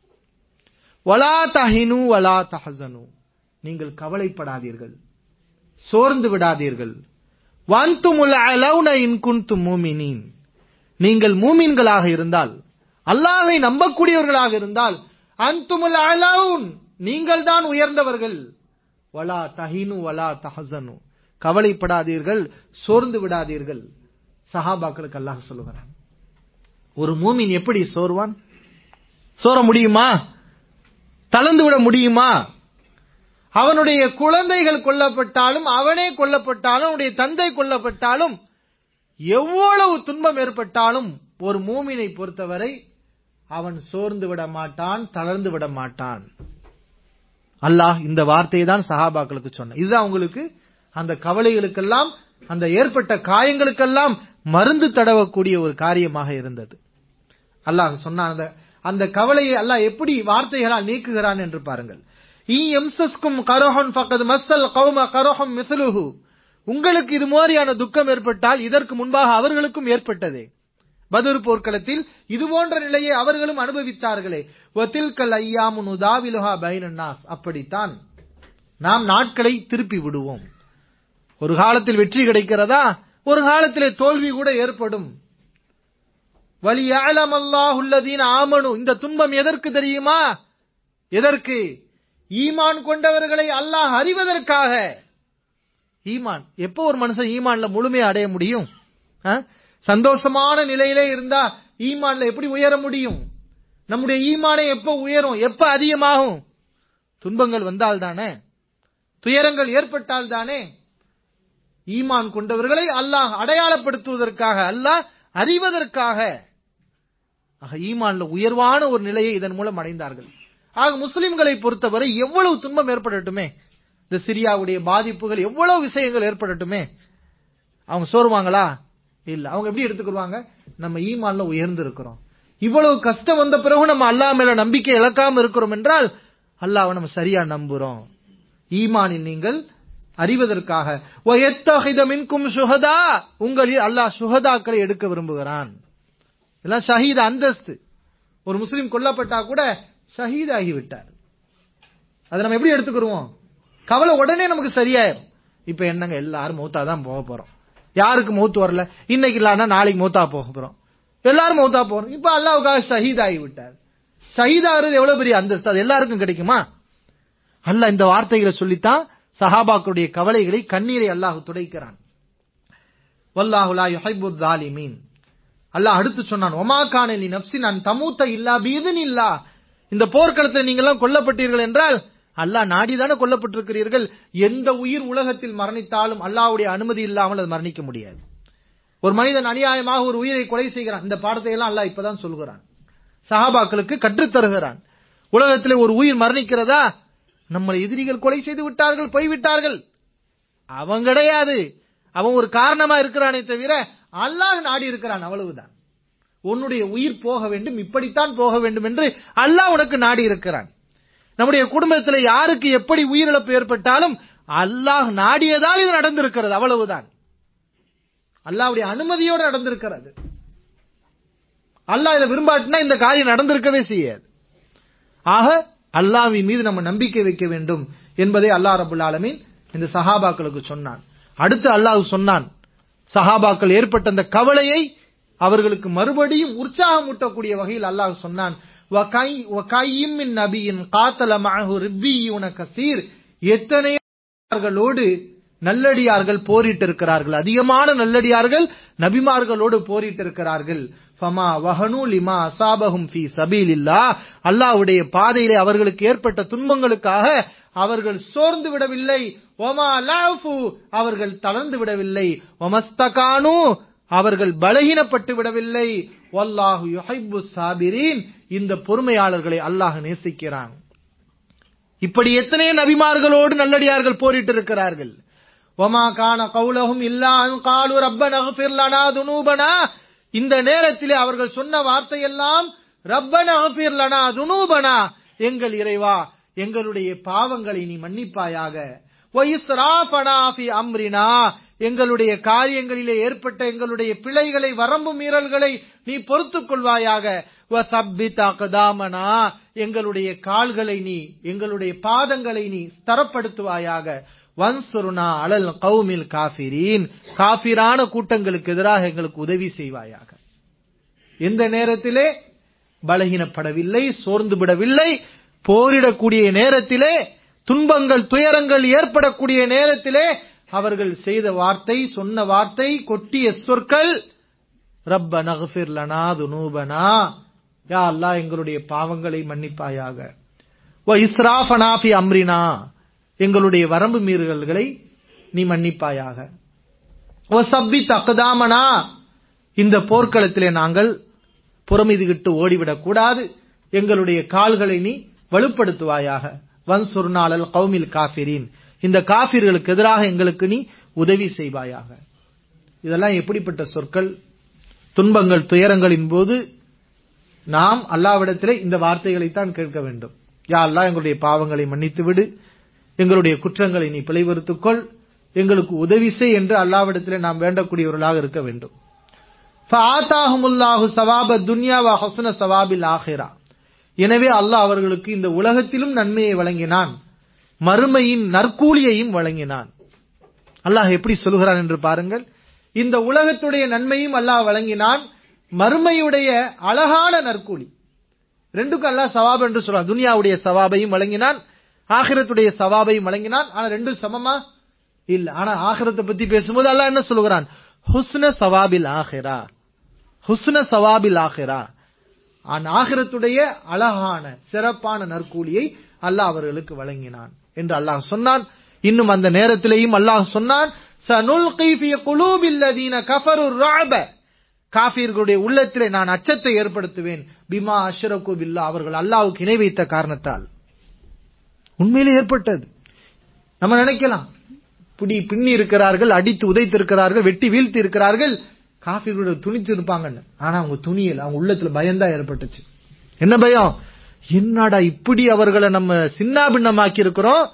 Speaker 2: வலா தஹினு வலா தஹசனு நீங்கள் கவலைப்படாதீர்கள் சோர்ந்து விடாதீர்கள் வன்துமுல் அலௌன இன் குன்தும் மூமினீன் நீங்கள் மூமின்களாக இருந்தால் அல்லாஹ்வை நம்பக்கூடியவர்களாக இருந்தால் அன்துமுல் அலவுன் நீங்கள் தான் உயர்ந்தவர்கள் வலா தஹினு வலா தஹசனு கவலைப்படாதீர்கள் சோர்ந்து விடாதீர்கள் சஹாபாக்களுக்கு அல்லாஹ் சொல்லுகிறான் ஒரு மூமின் எப்படி சோர்வான் சோர முடியுமா தளர்ந்து விட முடியுமா அவனுடைய குழந்தைகள் கொல்லப்பட்டாலும் அவனே கொல்லப்பட்டாலும் அவனுடைய தந்தை கொல்லப்பட்டாலும் எவ்வளவு துன்பம் ஏற்பட்டாலும் ஒரு மூமினை பொறுத்தவரை அவன் சோர்ந்து விட மாட்டான் தளர்ந்து விட மாட்டான் அல்லாஹ் இந்த வார்த்தையை தான் சஹாபாக்களுக்கு சொன்ன இதுதான் உங்களுக்கு அந்த கவலைகளுக்கெல்லாம் அந்த ஏற்பட்ட காயங்களுக்கெல்லாம் மருந்து தடவக்கூடிய ஒரு காரியமாக இருந்தது அல்லாஹ் சொன்னான் அந்த அந்த கவலையை அல்லாஹ் எப்படி வார்த்தைகளால் நீக்குகிறான் என்று பாருங்கள் ஈ எம்சஸ்கும் கரோஹன் ஃபக்கது மஸ்ஸல் கௌம கரோஹம் மிஸ்லுஹு உங்களுக்கு இது மாதிரியான துக்கம் ஏற்பட்டால் இதற்கு முன்பாக அவர்களுக்கும் ஏற்பட்டதே பதுர் போர்க்களத்தில் இது போன்ற நிலையை அவர்களும் அனுபவித்தார்களே வத்தில்கல் ஐயாமு நுதாவிலுஹா பைனன்னாஸ் அப்படித்தான் நாம் நாட்களை திருப்பி விடுவோம் ஒரு காலத்தில் வெற்றி கிடைக்கிறதா ஒரு காலத்திலே தோல்வி கூட ஏற்படும் வலியாலம் அல்லாஹுல்லதீன் ஆமனு இந்த துன்பம் எதற்கு தெரியுமா எதற்கு ஈமான் கொண்டவர்களை அல்லாஹ் அறிவதற்காக ஈமான் எப்போ ஒரு மனுஷன் ஈமான்ல முழுமையை அடைய முடியும் ஆ? சந்தோஷமான நிலையிலே இருந்தா ஈமான்ல எப்படி உயர முடியும் நம்முடைய ஈமானை எப்ப உயரும் எப்ப அதிகமாகும் துன்பங்கள் வந்தால் தானே துயரங்கள் ஏற்பட்டால் தானே ஈமான் கொண்டவர்களை அல்லாஹ் அடையாளப்படுத்துவதற்காக அல்லாஹ் அறிவதற்காக ஆக ஈமான்ல உயர்வான ஒரு நிலையை இதன் மூலம் அடைந்தார்கள் ஆக முஸ்லிம்களை பொறுத்தவரை எவ்வளவு துன்பம் ஏற்படட்டுமே இந்த சிரியாவுடைய பாதிப்புகள் எவ்வளவு விஷயங்கள் ஏற்படட்டுமே அவங்க சோறுவாங்களா இல்ல அவங்க எப்படி எடுத்துக்கிடுவாங்க நம்ம ஈமான்ல உயர்ந்து இருக்கிறோம் இவ்வளவு கஷ்டம் வந்த பிறகு நம்ம அல்லாஹ் மேல நம்பிக்கை இழக்காம இருக்கிறோம் என்றால் அல்லாஹ்வை நம்ம சரியா நம்புறோம் ஈமானில் நீங்கள் அறிவதற்காக وَيَتَّخِذَ مِنْكُمْ شُهَدَاءَ உங்களில் அல்லாஹ் சுஹதாக்களை எடுக்க விரும்புகிறான் எல்லாம் ஷஹீத் அந்தஸ்து ஒரு முஸ்லிம் கொல்லப்பட்டா கூட ஷஹீத் ஆகிவிட்டார் அதை நம்ம எப்படி எடுத்துக்கிறோம் கவலை உடனே நமக்கு சரியாயிரும் இப்ப என்னங்க எல்லாரும் மௌத்தா தான் போக போறோம் யாருக்கு மௌத்து வரல இன்னைக்கு இல்லாம நாளைக்கு மௌத்தா போக போறோம் எல்லாரும் மௌத்தா போறோம் இப்ப அல்லாவுக்காக ஷஹீத் ஆகிவிட்டார் ஷஹீத் ஆகிறது எவ்வளவு பெரிய அந்தஸ்து அது எல்லாருக்கும் கிடைக்குமா அல்லாஹ் இந்த வார்த்தைகளை சொல்லித்தான் சஹாபாக்களுடைய கவலைகளை கண்ணீரை அல்லாஹ் துடைக்கிறான் வல்லாஹு லா யுஹிப்புத் தாலிமீன் அல்லாஹ் அடுத்து சொன்னான் ஒமா கானலி நப்சின் அன் தமூத்த இல்லா பீதன் இல்லா இந்த போர்க்களத்தில் நீங்கள் எல்லாம் கொல்லப்பட்டீர்கள் என்றால் அல்லாஹ் நாடிதானே கொல்லப்பட்டிருக்கிறீர்கள் எந்த உயிர் உலகத்தில் மரணித்தாலும் அல்லாஹ்வுடைய அனுமதி இல்லாமல் அது மரணிக்க முடியாது ஒரு மனிதன் அநியாயமாக ஒரு உயிரை கொலை செய்கிறான் இந்த பாடத்தை எல்லாம் அல்லாஹ் இப்பதான் சொல்கிறான் சஹாபாக்களுக்கு கற்றுத் தருகிறான் உலகத்திலே ஒரு உயிர் மரணிக்கிறதா நம்மளை எதிரிகள் கொலை செய்து விட்டார்கள் போய்விட்டார்கள் அவன் கிடையாது அவன் ஒரு காரணமா இருக்கிறானே தவிர அல்லாஹ் நாடி இருக்கிறான் அவ்வளவுதான் உன்னுடைய உயிர் போக வேண்டும் இப்படித்தான் போக வேண்டும் என்று அல்லாஹ் உனக்கு நாடி இருக்கிறான் நம்முடைய குடும்பத்தில் யாருக்கு எப்படி உயிரிழப்பு ஏற்பட்டாலும் அல்லாஹ் நாடியதால் இது நடந்திருக்கிறது அவ்வளவுதான் அல்லாஹ்வுடைய அனுமதியோடு நடந்திருக்கிறது அல்லாஹ் இதை விரும்பாட்டினா இந்த காரியம் நடந்திருக்கவே செய்யாது ஆக அல்லாஹ்வின் மீது நம்ம நம்பிக்கை வைக்க வேண்டும் என்பதை அல்லாஹ் ரபுல் ஆலமீன் இந்த சஹாபாக்களுக்கு சொன்னான் அடுத்து அல்லாஹ் சொன்னான் சஹாபாக்கள் ஏற்பட்ட அந்த கவலையை அவர்களுக்கு மறுபடியும் உற்சாகமூட்டக்கூடிய வகையில் அல்லாஹ் சொன்னான் "வகை- வகையும் மின் நபியின் காத்தல மஅஹு ரிப்பியூன கசீர் எத்தனையோர்களோடு நல்லடியார்கள் போரிட்டு இருக்கிறார்கள் அதிகமான நல்லடியார்கள் நபிமார்களோடு போரிட்டு இருக்கிறார்கள் ஃபமா வஹனு லிமா அசாபஹும் ஃபீ சபீலில்லா அல்லாஹ்வுடைய பாதையிலே அவர்களுக்கு ஏற்பட்ட துன்பங்களுக்காக அவர்கள் சோர்ந்து விடவில்லை ஒமா லாஃபு அவர்கள் தளர்ந்து விடவில்லை ஒமஸ்தகானு அவர்கள் பலகீனப்பட்டு விடவில்லை வல்லாஹு யுஹிப்பு சாபிரீன் இந்த பொறுமையாளர்களை அல்லாஹ் நேசிக்கிறான் இப்படி எத்தனை நபிமார்களோடு நல்லடியார்கள் போரிட்டு இருக்கிறார்கள் ஒமா கான கௌலஹும் இல்லா அன் காலு ரப்பன அஃபிர் லனா துனூபனா இந்த நேரத்திலே அவர்கள் சொன்ன வார்த்தையெல்லாம் ரப்பன அஃபிர் லனா துனூபனா எங்கள் இறைவா எங்களுடைய பாவங்களை நீ மன்னிப்பாயாக வயிஸ்ராஃபனா ஃபி அம்ரினா எங்களுடைய காரியங்களிலே ஏற்பட்ட எங்களுடைய பிழைகளை வரம்பு மீறல்களை நீ பொறுத்துக் கொள்வாயாக வசப்பித் அக்தாமனா எங்களுடைய கால்களை நீ எங்களுடைய பாதங்களை நீ ஸ்தரப்படுத்துவாயாக வன்சுருனா அலல் கௌமில் காஃபிரீன் காஃபிரான கூட்டங்களுக்கு எதிராக எங்களுக்கு உதவி செய்வாயாக எந்த நேரத்திலே பலகீனப்படவில்லை சோர்ந்து விடவில்லை போரிடக்கூடிய நேரத்திலே துன்பங்கள் துயரங்கள் ஏற்படக்கூடிய நேரத்திலே அவர்கள் செய்த வார்த்தை சொன்ன வார்த்தை கொட்டிய சொற்கள் ரப்ப நகஃபிர் லனா துனூபனா யா அல்லாஹ் எங்களுடைய பாவங்களை மன்னிப்பாயாக வ இஸ்ராஃபனா ஃபி அம்ரினா எங்களுடைய வரம்பு மீறுதல்களை நீ மன்னிப்பாயாக வ சப்பி தக்தாமனா இந்த போர்க்களத்திலே நாங்கள் புறமிதுகிட்டு ஓடிவிடக் கூடாது எங்களுடைய கால்களை நீ வலுப்படுத்துவாயாக வன் சுர்னாலல் கௌமில் காஃபிரீன் இந்த காஃபிர்களுக்கு எதிராக எங்களுக்கு நீ உதவி செய்வாயாக இதெல்லாம் எப்படிப்பட்ட சொற்கள் துன்பங்கள் துயரங்களின் போது நாம் அல்லாவிடத்திலே இந்த வார்த்தைகளைத்தான் கேட்க வேண்டும் யா அல்லாஹ் எங்களுடைய பாவங்களை மன்னித்து விடு எங்களுடைய குற்றங்களை நீ பிழைவறுத்துக்கொள் எங்களுக்கு உதவி செய் என்று அல்லாவிடத்திலே நாம் வேண்டக்கூடியவர்களாக இருக்க வேண்டும் ஃபஆதாஹுமுல்லாஹு சவாப துன்யா வ ஹஸ்ன சவாபில் ஆஹிரா எனவே அல்லாஹ் அவர்களுக்கு இந்த உலகத்திலும் நன்மையை வழங்கினான் மறுமையின் நற்கூலியையும் வழங்கினான் அல்லாஹ் எப்படி சொல்கிறான் என்று பாருங்கள் இந்த உலகத்துடைய நன்மையும் அல்லாஹ் வழங்கினான் மறுமையுடைய அழகான நற்கூலி ரெண்டுக்கும் அல்லாஹ் சவாப் என்று சொல்றான் துனியாவுடைய சவாபையும் வழங்கினான் ஆகிரத்துடைய சவாபையும் வழங்கினான் ஆனா ரெண்டும் சமமா இல்ல ஆனா ஆகிரத்தை பத்தி பேசும்போது அல்லாஹ் என்ன சொல்கிறான் ஹுஸ்ன சவாபில் ஆஹிரா ஹுஸ்ன சவாபில் ஆஹிரா ஆகிரத்துடைய அழகான சிறப்பான நற்கூலியை அல்லாஹ் அவர்களுக்கு வழங்கினான் என்று அல்லாஹ் சொன்னான் இன்னும் அந்த நேரத்திலேயும் அல்லாஹ் சொன்னான் சனுல்கி ஃபீ குலூபில் லதீன கஃபரு ரஅப காஃபிர்களுடைய உள்ளத்திலே நான் அச்சத்தை ஏற்படுத்துவேன் பிமா அஷ்ரகு பில்லா அவர்கள் அல்லாஹ்வுக்கு இணை வைத்த காரணத்தால் உண்மையிலே ஏற்பட்டது நம்ம நினைக்கலாம் பிடி பின்னி இருக்கிறார்கள் அடித்து உதைத்து இருக்கிறார்கள் வெட்டி வீழ்த்தி இருக்கிறார்கள் காஃபிர்களுடைய துணிச்சு இருப்பாங்கன்னு ஆனா அவங்க துணியல் அவங்க உள்ளத்துல பயம்தான் ஏற்பட்டுச்சு என்ன பயம் என்னடா இப்படி அவர்களை நம்ம சின்னாபின்னமாக்கி இருக்கிறோம்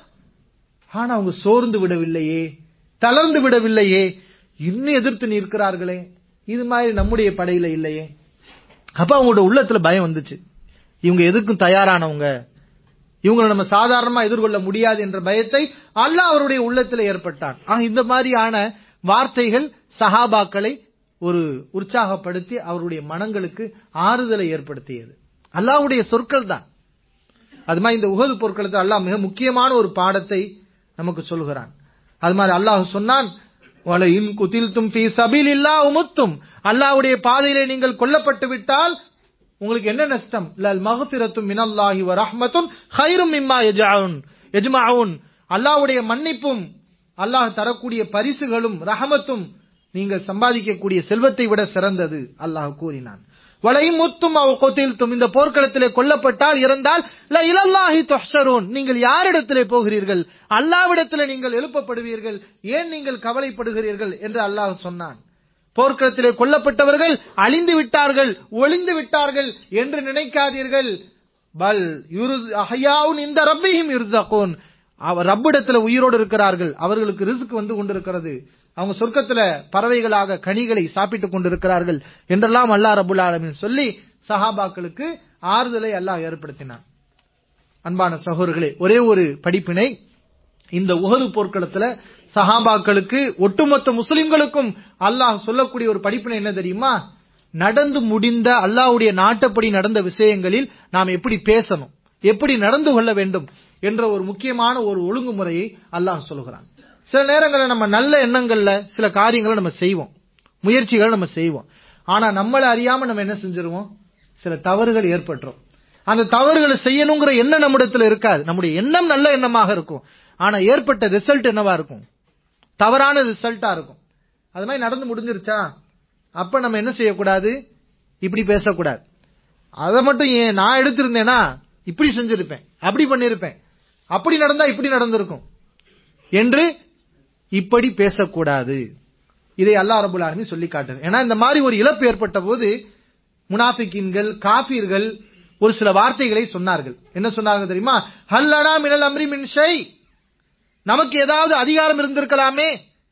Speaker 2: ஆனா அவங்க சோர்ந்து விடவில்லையே தளர்ந்து விடவில்லையே இன்னும் எதிர்த்து நிற்கிறார்களே இது மாதிரி நம்முடைய படையில இல்லையே அப்ப அவங்களோட உள்ளத்துல பயம் வந்துச்சு இவங்க எதுக்கும் தயாரானவங்க இவங்களை நம்ம சாதாரணமா எதிர்கொள்ள முடியாது என்ற பயத்தை அல்லாஹ் அவருடைய உள்ளத்துல ஏற்பட்டான் ஆக இந்த மாதிரியான வார்த்தைகள் சஹாபாக்களை ஒரு உற்சாகப்படுத்தி அவருடைய மனங்களுக்கு ஆறுதலை ஏற்படுத்தியது அல்லாஹ்வுடைய சொற்கள் தான் அது மாதிரி இந்த உகது பொருட்களுக்கு அல்லாஹ் மிக முக்கியமான ஒரு பாடத்தை நமக்கு சொல்கிறான் அது மாதிரி அல்லாஹ் சொன்னான் இன் குத்தில் தும் ஃபீ சபீல் இல்லா உமுத்தும் அல்லாஹ்வுடைய பாதையிலே நீங்கள் கொல்லப்பட்டு விட்டால் உங்களுக்கு என்ன நஷ்டம் லல் மகஃபிரத்தும் மினல்லாஹி வ ரஹ்மத்தும் ஹைரும் மிம்மா யஜ்அவுன் யஜ்மஅவுன் அல்லாஹ்வுடைய மன்னிப்பும் அல்லாஹ் தரக்கூடிய பரிசுகளும் ரஹமத்தும் நீங்கள் சம்பாதிக்கக்கூடிய செல்வத்தை விட சிறந்தது அல்லாஹ் கூறினான் வளையும் முத்தும் அவ கொத்தில்தும் இந்த போர்க்களத்திலே கொல்லப்பட்டால் இறந்தால் ல இலல்லாஹி துஹ்ஷரூன் நீங்கள் யாரிடத்திலே போகிறீர்கள் அல்லாவிடத்திலே நீங்கள் எழுப்பப்படுவீர்கள் ஏன் நீங்கள் கவலைப்படுகிறீர்கள் என்று அல்லாஹ் சொன்னான் போர்க்களத்திலே கொல்லப்பட்டவர்கள் அழிந்து விட்டார்கள் ஒளிந்து விட்டார்கள் என்று நினைக்காதீர்கள் பல் அஹயாவுன் இந்த ரப்பியும் யுர்தகூன் அவர் ரப்பிடத்துல உயிரோடு இருக்கிறார்கள் அவர்களுக்கு ரிஸ்க் வந்து கொண்டிருக்கிறது அவங்க சொர்க்கத்துல பறவைகளாக கனிகளை சாப்பிட்டுக் கொண்டிருக்கிறார்கள் என்றெல்லாம் அல்லாஹ் ரபுல் ஆலமின் சொல்லி சஹாபாக்களுக்கு ஆறுதலை அல்லாஹ் ஏற்படுத்தினான் அன்பான சகோதரர்களே ஒரே ஒரு படிப்பினை இந்த உகது போர்க்களத்துல சஹாபாக்களுக்கு ஒட்டுமொத்த முஸ்லிம்களுக்கும் அல்லாஹ் சொல்லக்கூடிய ஒரு படிப்பினை என்ன தெரியுமா நடந்து முடிந்த அல்லாஹ்வுடைய நாட்டப்படி நடந்த விஷயங்களில் நாம் எப்படி பேசணும் எப்படி நடந்து கொள்ள வேண்டும் என்ற ஒரு முக்கியமான ஒரு ஒழுங்குமுறையை அல்லாஹ் சொல்கிறான் சில நேரங்களில் நம்ம நல்ல எண்ணங்கள்ல சில காரியங்களை நம்ம செய்வோம் முயற்சிகளை நம்ம செய்வோம் ஆனா நம்மள அறியாம நம்ம என்ன செஞ்சிருவோம் சில தவறுகள் ஏற்பட்டுரும் அந்த தவறுகளை செய்யணுங்கிற எண்ணம் நம்மிடத்துல இருக்காது நம்முடைய எண்ணம் நல்ல எண்ணமாக இருக்கும் ஆனா ஏற்பட்ட ரிசல்ட் என்னவா இருக்கும் தவறான ரிசல்ட்டா இருக்கும் அது மாதிரி நடந்து முடிஞ்சிருச்சா அப்ப நம்ம என்ன செய்யக்கூடாது இப்படி பேசக்கூடாது அதை மட்டும் ஏன் நான் எடுத்திருந்தேனா இப்படி செஞ்சிருப்பேன் அப்படி பண்ணிருப்பேன் அப்படி நடந்தா இப்படி நடந்திருக்கும் என்று இப்படி பேசக்கூடாது இதை அல்லாஹ் ரபுல் ஆலமீன் சொல்லி காட்டுது ஏன்னா இந்த மாதிரி ஒரு இழப்பு ஏற்பட்ட போது முனாஃபிக்கின்கள் காபீர்கள் ஒரு சில வார்த்தைகளை சொன்னார்கள் என்ன சொன்னார்கள் தெரியுமா ஹல்லனா மினல் அம்ரி மின் ஷை நமக்கு ஏதாவது அதிகாரம் இருந்திருக்கலாமே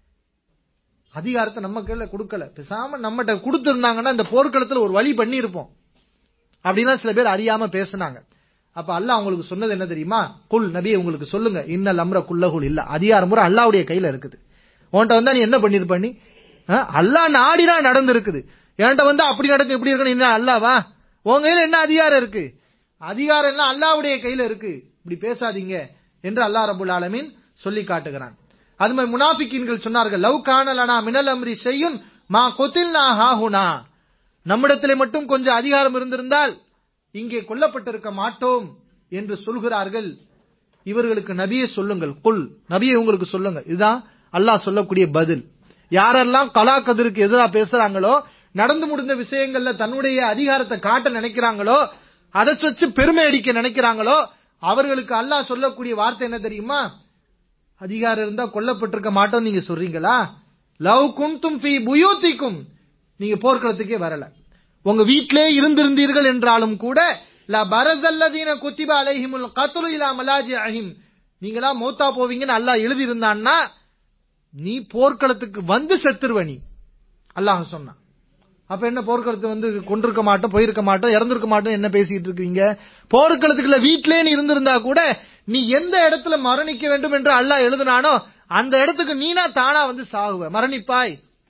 Speaker 2: அதிகாரத்தை நம்ம கையில கொடுக்கல பேசாம நம்மகிட்ட கொடுத்திருந்தாங்கன்னா இந்த போர்க்களத்துல ஒரு வழி பண்ணி இருப்போம் அப்படின்லாம் சில பேர் அறியாம பேசுனாங்க அப்ப அல்லாஹ் உங்களுக்கு சொன்னது என்ன தெரியுமா குல் நபியை உங்களுக்கு சொல்லுங்க இன்னல் அம்ர குல்லகுல் இல்ல அதிகாரம் பூரா அல்லாவுடைய கையில இருக்குது உன்கிட்ட வந்தா நீ என்ன பண்ணிருப்ப நீ அஹ், அல்லாஹ் நாடினா நடந்திருக்குது என்கிட்ட வந்து அப்படி நடக்கும் இப்படி இருக்கணும் என்ன அல்லாவா உன் கையில என்ன அதிகாரம் இருக்கு அதிகாரம் எல்லாம் அல்லாவுடைய கையில இருக்கு இப்படி பேசாதீங்க என்று அல்லாஹ் ரபுல் ஆலமீன் சொல்லி காட்டுகிறான் அது மாதிரி முனாஃபிக்கீன்கள் சொன்னார்கள் லவ் காணலனா மினல் அம்ரி செய்யுன் மா கொத்தில்னா ஹாஹுனா நம்மிடத்திலே மட்டும் கொஞ்சம் அதிகாரம் இருந்திருந்தால் இங்கே கொல்லப்பட்டிருக்க மாட்டோம் என்று சொல்கிறார்கள் இவர்களுக்கு நபியை சொல்லுங்கள் குல் நபியை உங்களுக்கு சொல்லுங்க இதுதான் அல்லாஹ் சொல்லக்கூடிய பதில் யாரெல்லாம் கலா கதிருக்கு எதிராக பேசுறாங்களோ நடந்து முடிந்த விஷயங்கள்ல தன்னுடைய அதிகாரத்தை காட்ட நினைக்கிறாங்களோ அதை வச்சு பெருமை அடிக்க நினைக்கிறாங்களோ அவர்களுக்கு அல்லாஹ் சொல்லக்கூடிய வார்த்தை என்ன தெரியுமா அதிகாரம் இருந்தா கொல்லப்பட்டிருக்க மாட்டோம் நீங்க சொல்றீங்களா லவ் குன்தும் ஃபீ புயூத்திக்கும் நீங்க போர்க்களத்துக்கே வரல உங்க வீட்டிலே இருந்திருந்தீர்கள் என்றாலும் கூட ல பரதல்லதீன குத்திப அலைஹிமுல் கத்லு இலா மலாஜிஅஹிம் நீங்களா மௌத்தா போவீங்கன்னு அல்லாஹ் எழுதி இருந்தான்னா நீ போர்க்களத்துக்கு வந்து செத்துருவ நீ அல்லாஹ் சொன்னான் அப்ப என்ன போர்க்களத்து வந்து கொண்டிருக்க மாட்டோம் போயிருக்க மாட்டோம் இறந்திருக்க மாட்டோம் என்ன பேசிட்டு இருக்கீங்க போர்க்களத்துக்குள்ள வீட்டிலே நீ இருந்திருந்தா கூட நீ எந்த இடத்துல மரணிக்க வேண்டும் என்று அல்லாஹ் எழுதினானோ அந்த இடத்துக்கு நீனா தானா வந்து சாகுவ மரணிப்பாய்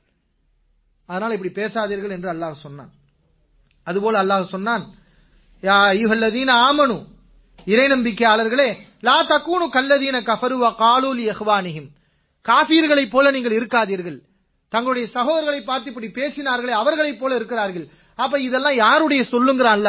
Speaker 2: அதனால இப்படி பேசாதீர்கள் என்று அல்லாஹ் சொன்னான் அதுபோல அல்லாஹ் சொன்னான் யா ஐயுஹல்லதீன ஆமனு இறை நம்பிக்கையாளர்களே லா தக்கூனு கல்லதீன கஃபரு வ காலூலி இஹ்வானிஹிம் காஃபீர்களைப் போல நீங்கள் இருக்காதீர்கள் தங்களுடைய சகோதரர்களை பார்த்து இப்படி பேசினார்களே அவர்களைப் போல இருக்கிறார்கள் அப்ப இதெல்லாம் யாருடைய சொல்லுங்கிறான்ல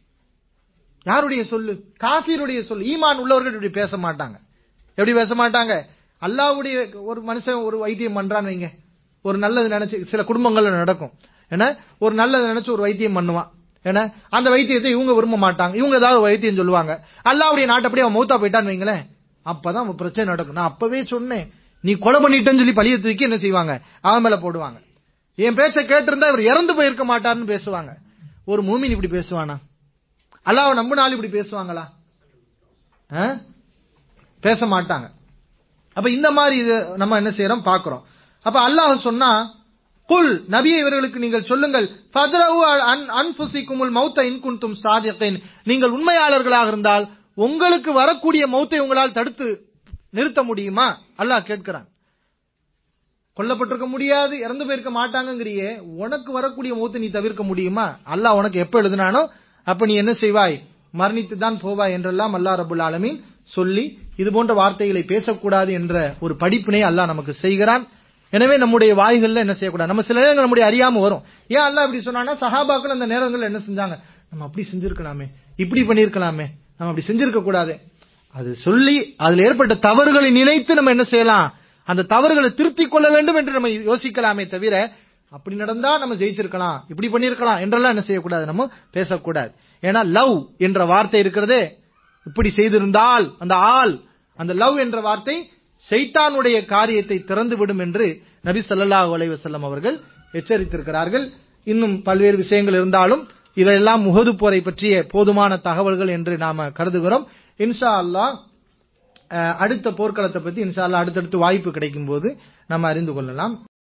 Speaker 2: யாருடைய சொல்லு காஃபீருடைய சொல்லு ஈமான் உள்ளவர்கள் இப்படி பேச மாட்டாங்க எப்படி பேச மாட்டாங்க அல்லாஹ்வுடைய ஒரு மனுஷன் ஒரு வைத்தியம் பண்றான்னு வைங்க ஒரு நல்லது நினைச்சு சில குடும்பங்கள்ல நடக்கும் ஏன்னா ஒரு நல்லது நினைச்சு ஒரு வைத்தியம் பண்ணுவான் ஏன்னா அந்த வைத்தியத்தை இவங்க விரும்ப மாட்டாங்க இவங்க ஏதாவது வைத்தியம் சொல்லுவாங்க அல்லாவுடைய நாட்டப்படி அவன் மௌத்தா போயிட்டான்னு வைங்களேன் அப்பதான் அவன் பிரச்சனை நடக்கும் நான் அப்பவே சொன்னேன் நீ கொலை பண்ணிட்டேன்னு சொல்லி பழிய தூக்கி என்ன செய்வாங்க அவன் மேல போடுவாங்க என் பேச்ச கேட்டிருந்தா இவர் இறந்து போயிருக்க மாட்டாருன்னு பேசுவாங்க ஒரு மூமின் இப்படி பேசுவானா அல்லாஹ் நம்பினாலும் இப்படி பேசுவாங்களா ஆ? பேச மாட்டாங்க அப்ப இந்த மாதிரி இது நம்ம என்ன செய்யறோம் பாக்குறோம் அப்ப அல்லாஹ் சொன்னா குல் நபியை இவர்களுக்கு நீங்கள் சொல்லுங்கள் ஃபத்ரவு அன் அன்ஃபுசிக்குமுல் மௌத்த இன் குன்தும் சாதிகீன் நீங்கள் உண்மையாளர்களாக இருந்தால் உங்களுக்கு வரக்கூடிய மௌத்தை உங்களால் தடுத்து நிறுத்த முடியுமா அல்லாஹ் கேட்கிறான் கொல்லப்பட்டிருக்க முடியாது இறந்து போயிருக்க மாட்டாங்கங்கிறியே உனக்கு வரக்கூடிய மௌத்தை நீ தவிர்க்க முடியுமா அல்லாஹ் உனக்கு எப்ப எழுதினானோ அப்ப நீ என்ன செய்வாய் மரணித்து தான் போவாய் என்றெல்லாம் அல்லாஹ் ரபுல் ஆலமீன் சொல்லி இது போன்ற வார்த்தைகளை பேசக்கூடாது என்ற ஒரு படிப்பினை அல்லாஹ் நமக்கு செய்கிறான் எனவே நம்முடைய வாய்கள்ல என்ன செய்யக்கூடாது நம்ம சில நேரங்கள் நம்முடைய அறியாம வரும் ஏன் அல்லாஹ் இப்படி சொன்னான்னா சஹாபாக்கள் அந்த நேரங்கள்ல என்ன செஞ்சாங்க நம்ம அப்படி செஞ்சிருக்கலாமே இப்படி பண்ணிருக்கலாமே நம்ம அப்படி செஞ்சிருக்க கூடாது அது சொல்லி அதுல ஏற்பட்ட தவறுகளை நினைத்து நம்ம என்ன செய்யலாம் அந்த தவறுகளை திருத்திக் கொள்ள வேண்டும் என்று நம்ம யோசிக்கலாமே தவிர அப்படி நடந்தா நம்ம ஜெயிச்சிருக்கலாம் இப்படி பண்ணிருக்கலாம் என்றெல்லாம் என்ன செய்யக்கூடாது நம்ம பேசக்கூடாது ஏன்னா லவ் என்ற வார்த்தை இருக்கிறதே இப்படி செய்திருந்தால் அந்த ஆள் அந்த லவ் என்ற வார்த்தை ஷைத்தானுடைய காரியத்தை திறந்து விடும் என்று நபி ஸல்லல்லாஹு அலைஹி வஸல்லம் அவர்கள் எச்சரித்திருக்கிறார்கள் இன்னும் பல்வேறு விஷயங்கள் இருந்தாலும் இதெல்லாம் முகது போரை பற்றிய போதுமான தகவல்கள் என்று நாம கருதுகிறோம் இன்ஷா அல்லாஹ் அஹ், அடுத்த போர்க்களத்தை பத்தி இன்ஷா அல்லாஹ் அடுத்தடுத்து வாய்ப்பு கிடைக்கும் போது நம்ம அறிந்து கொள்ளலாம்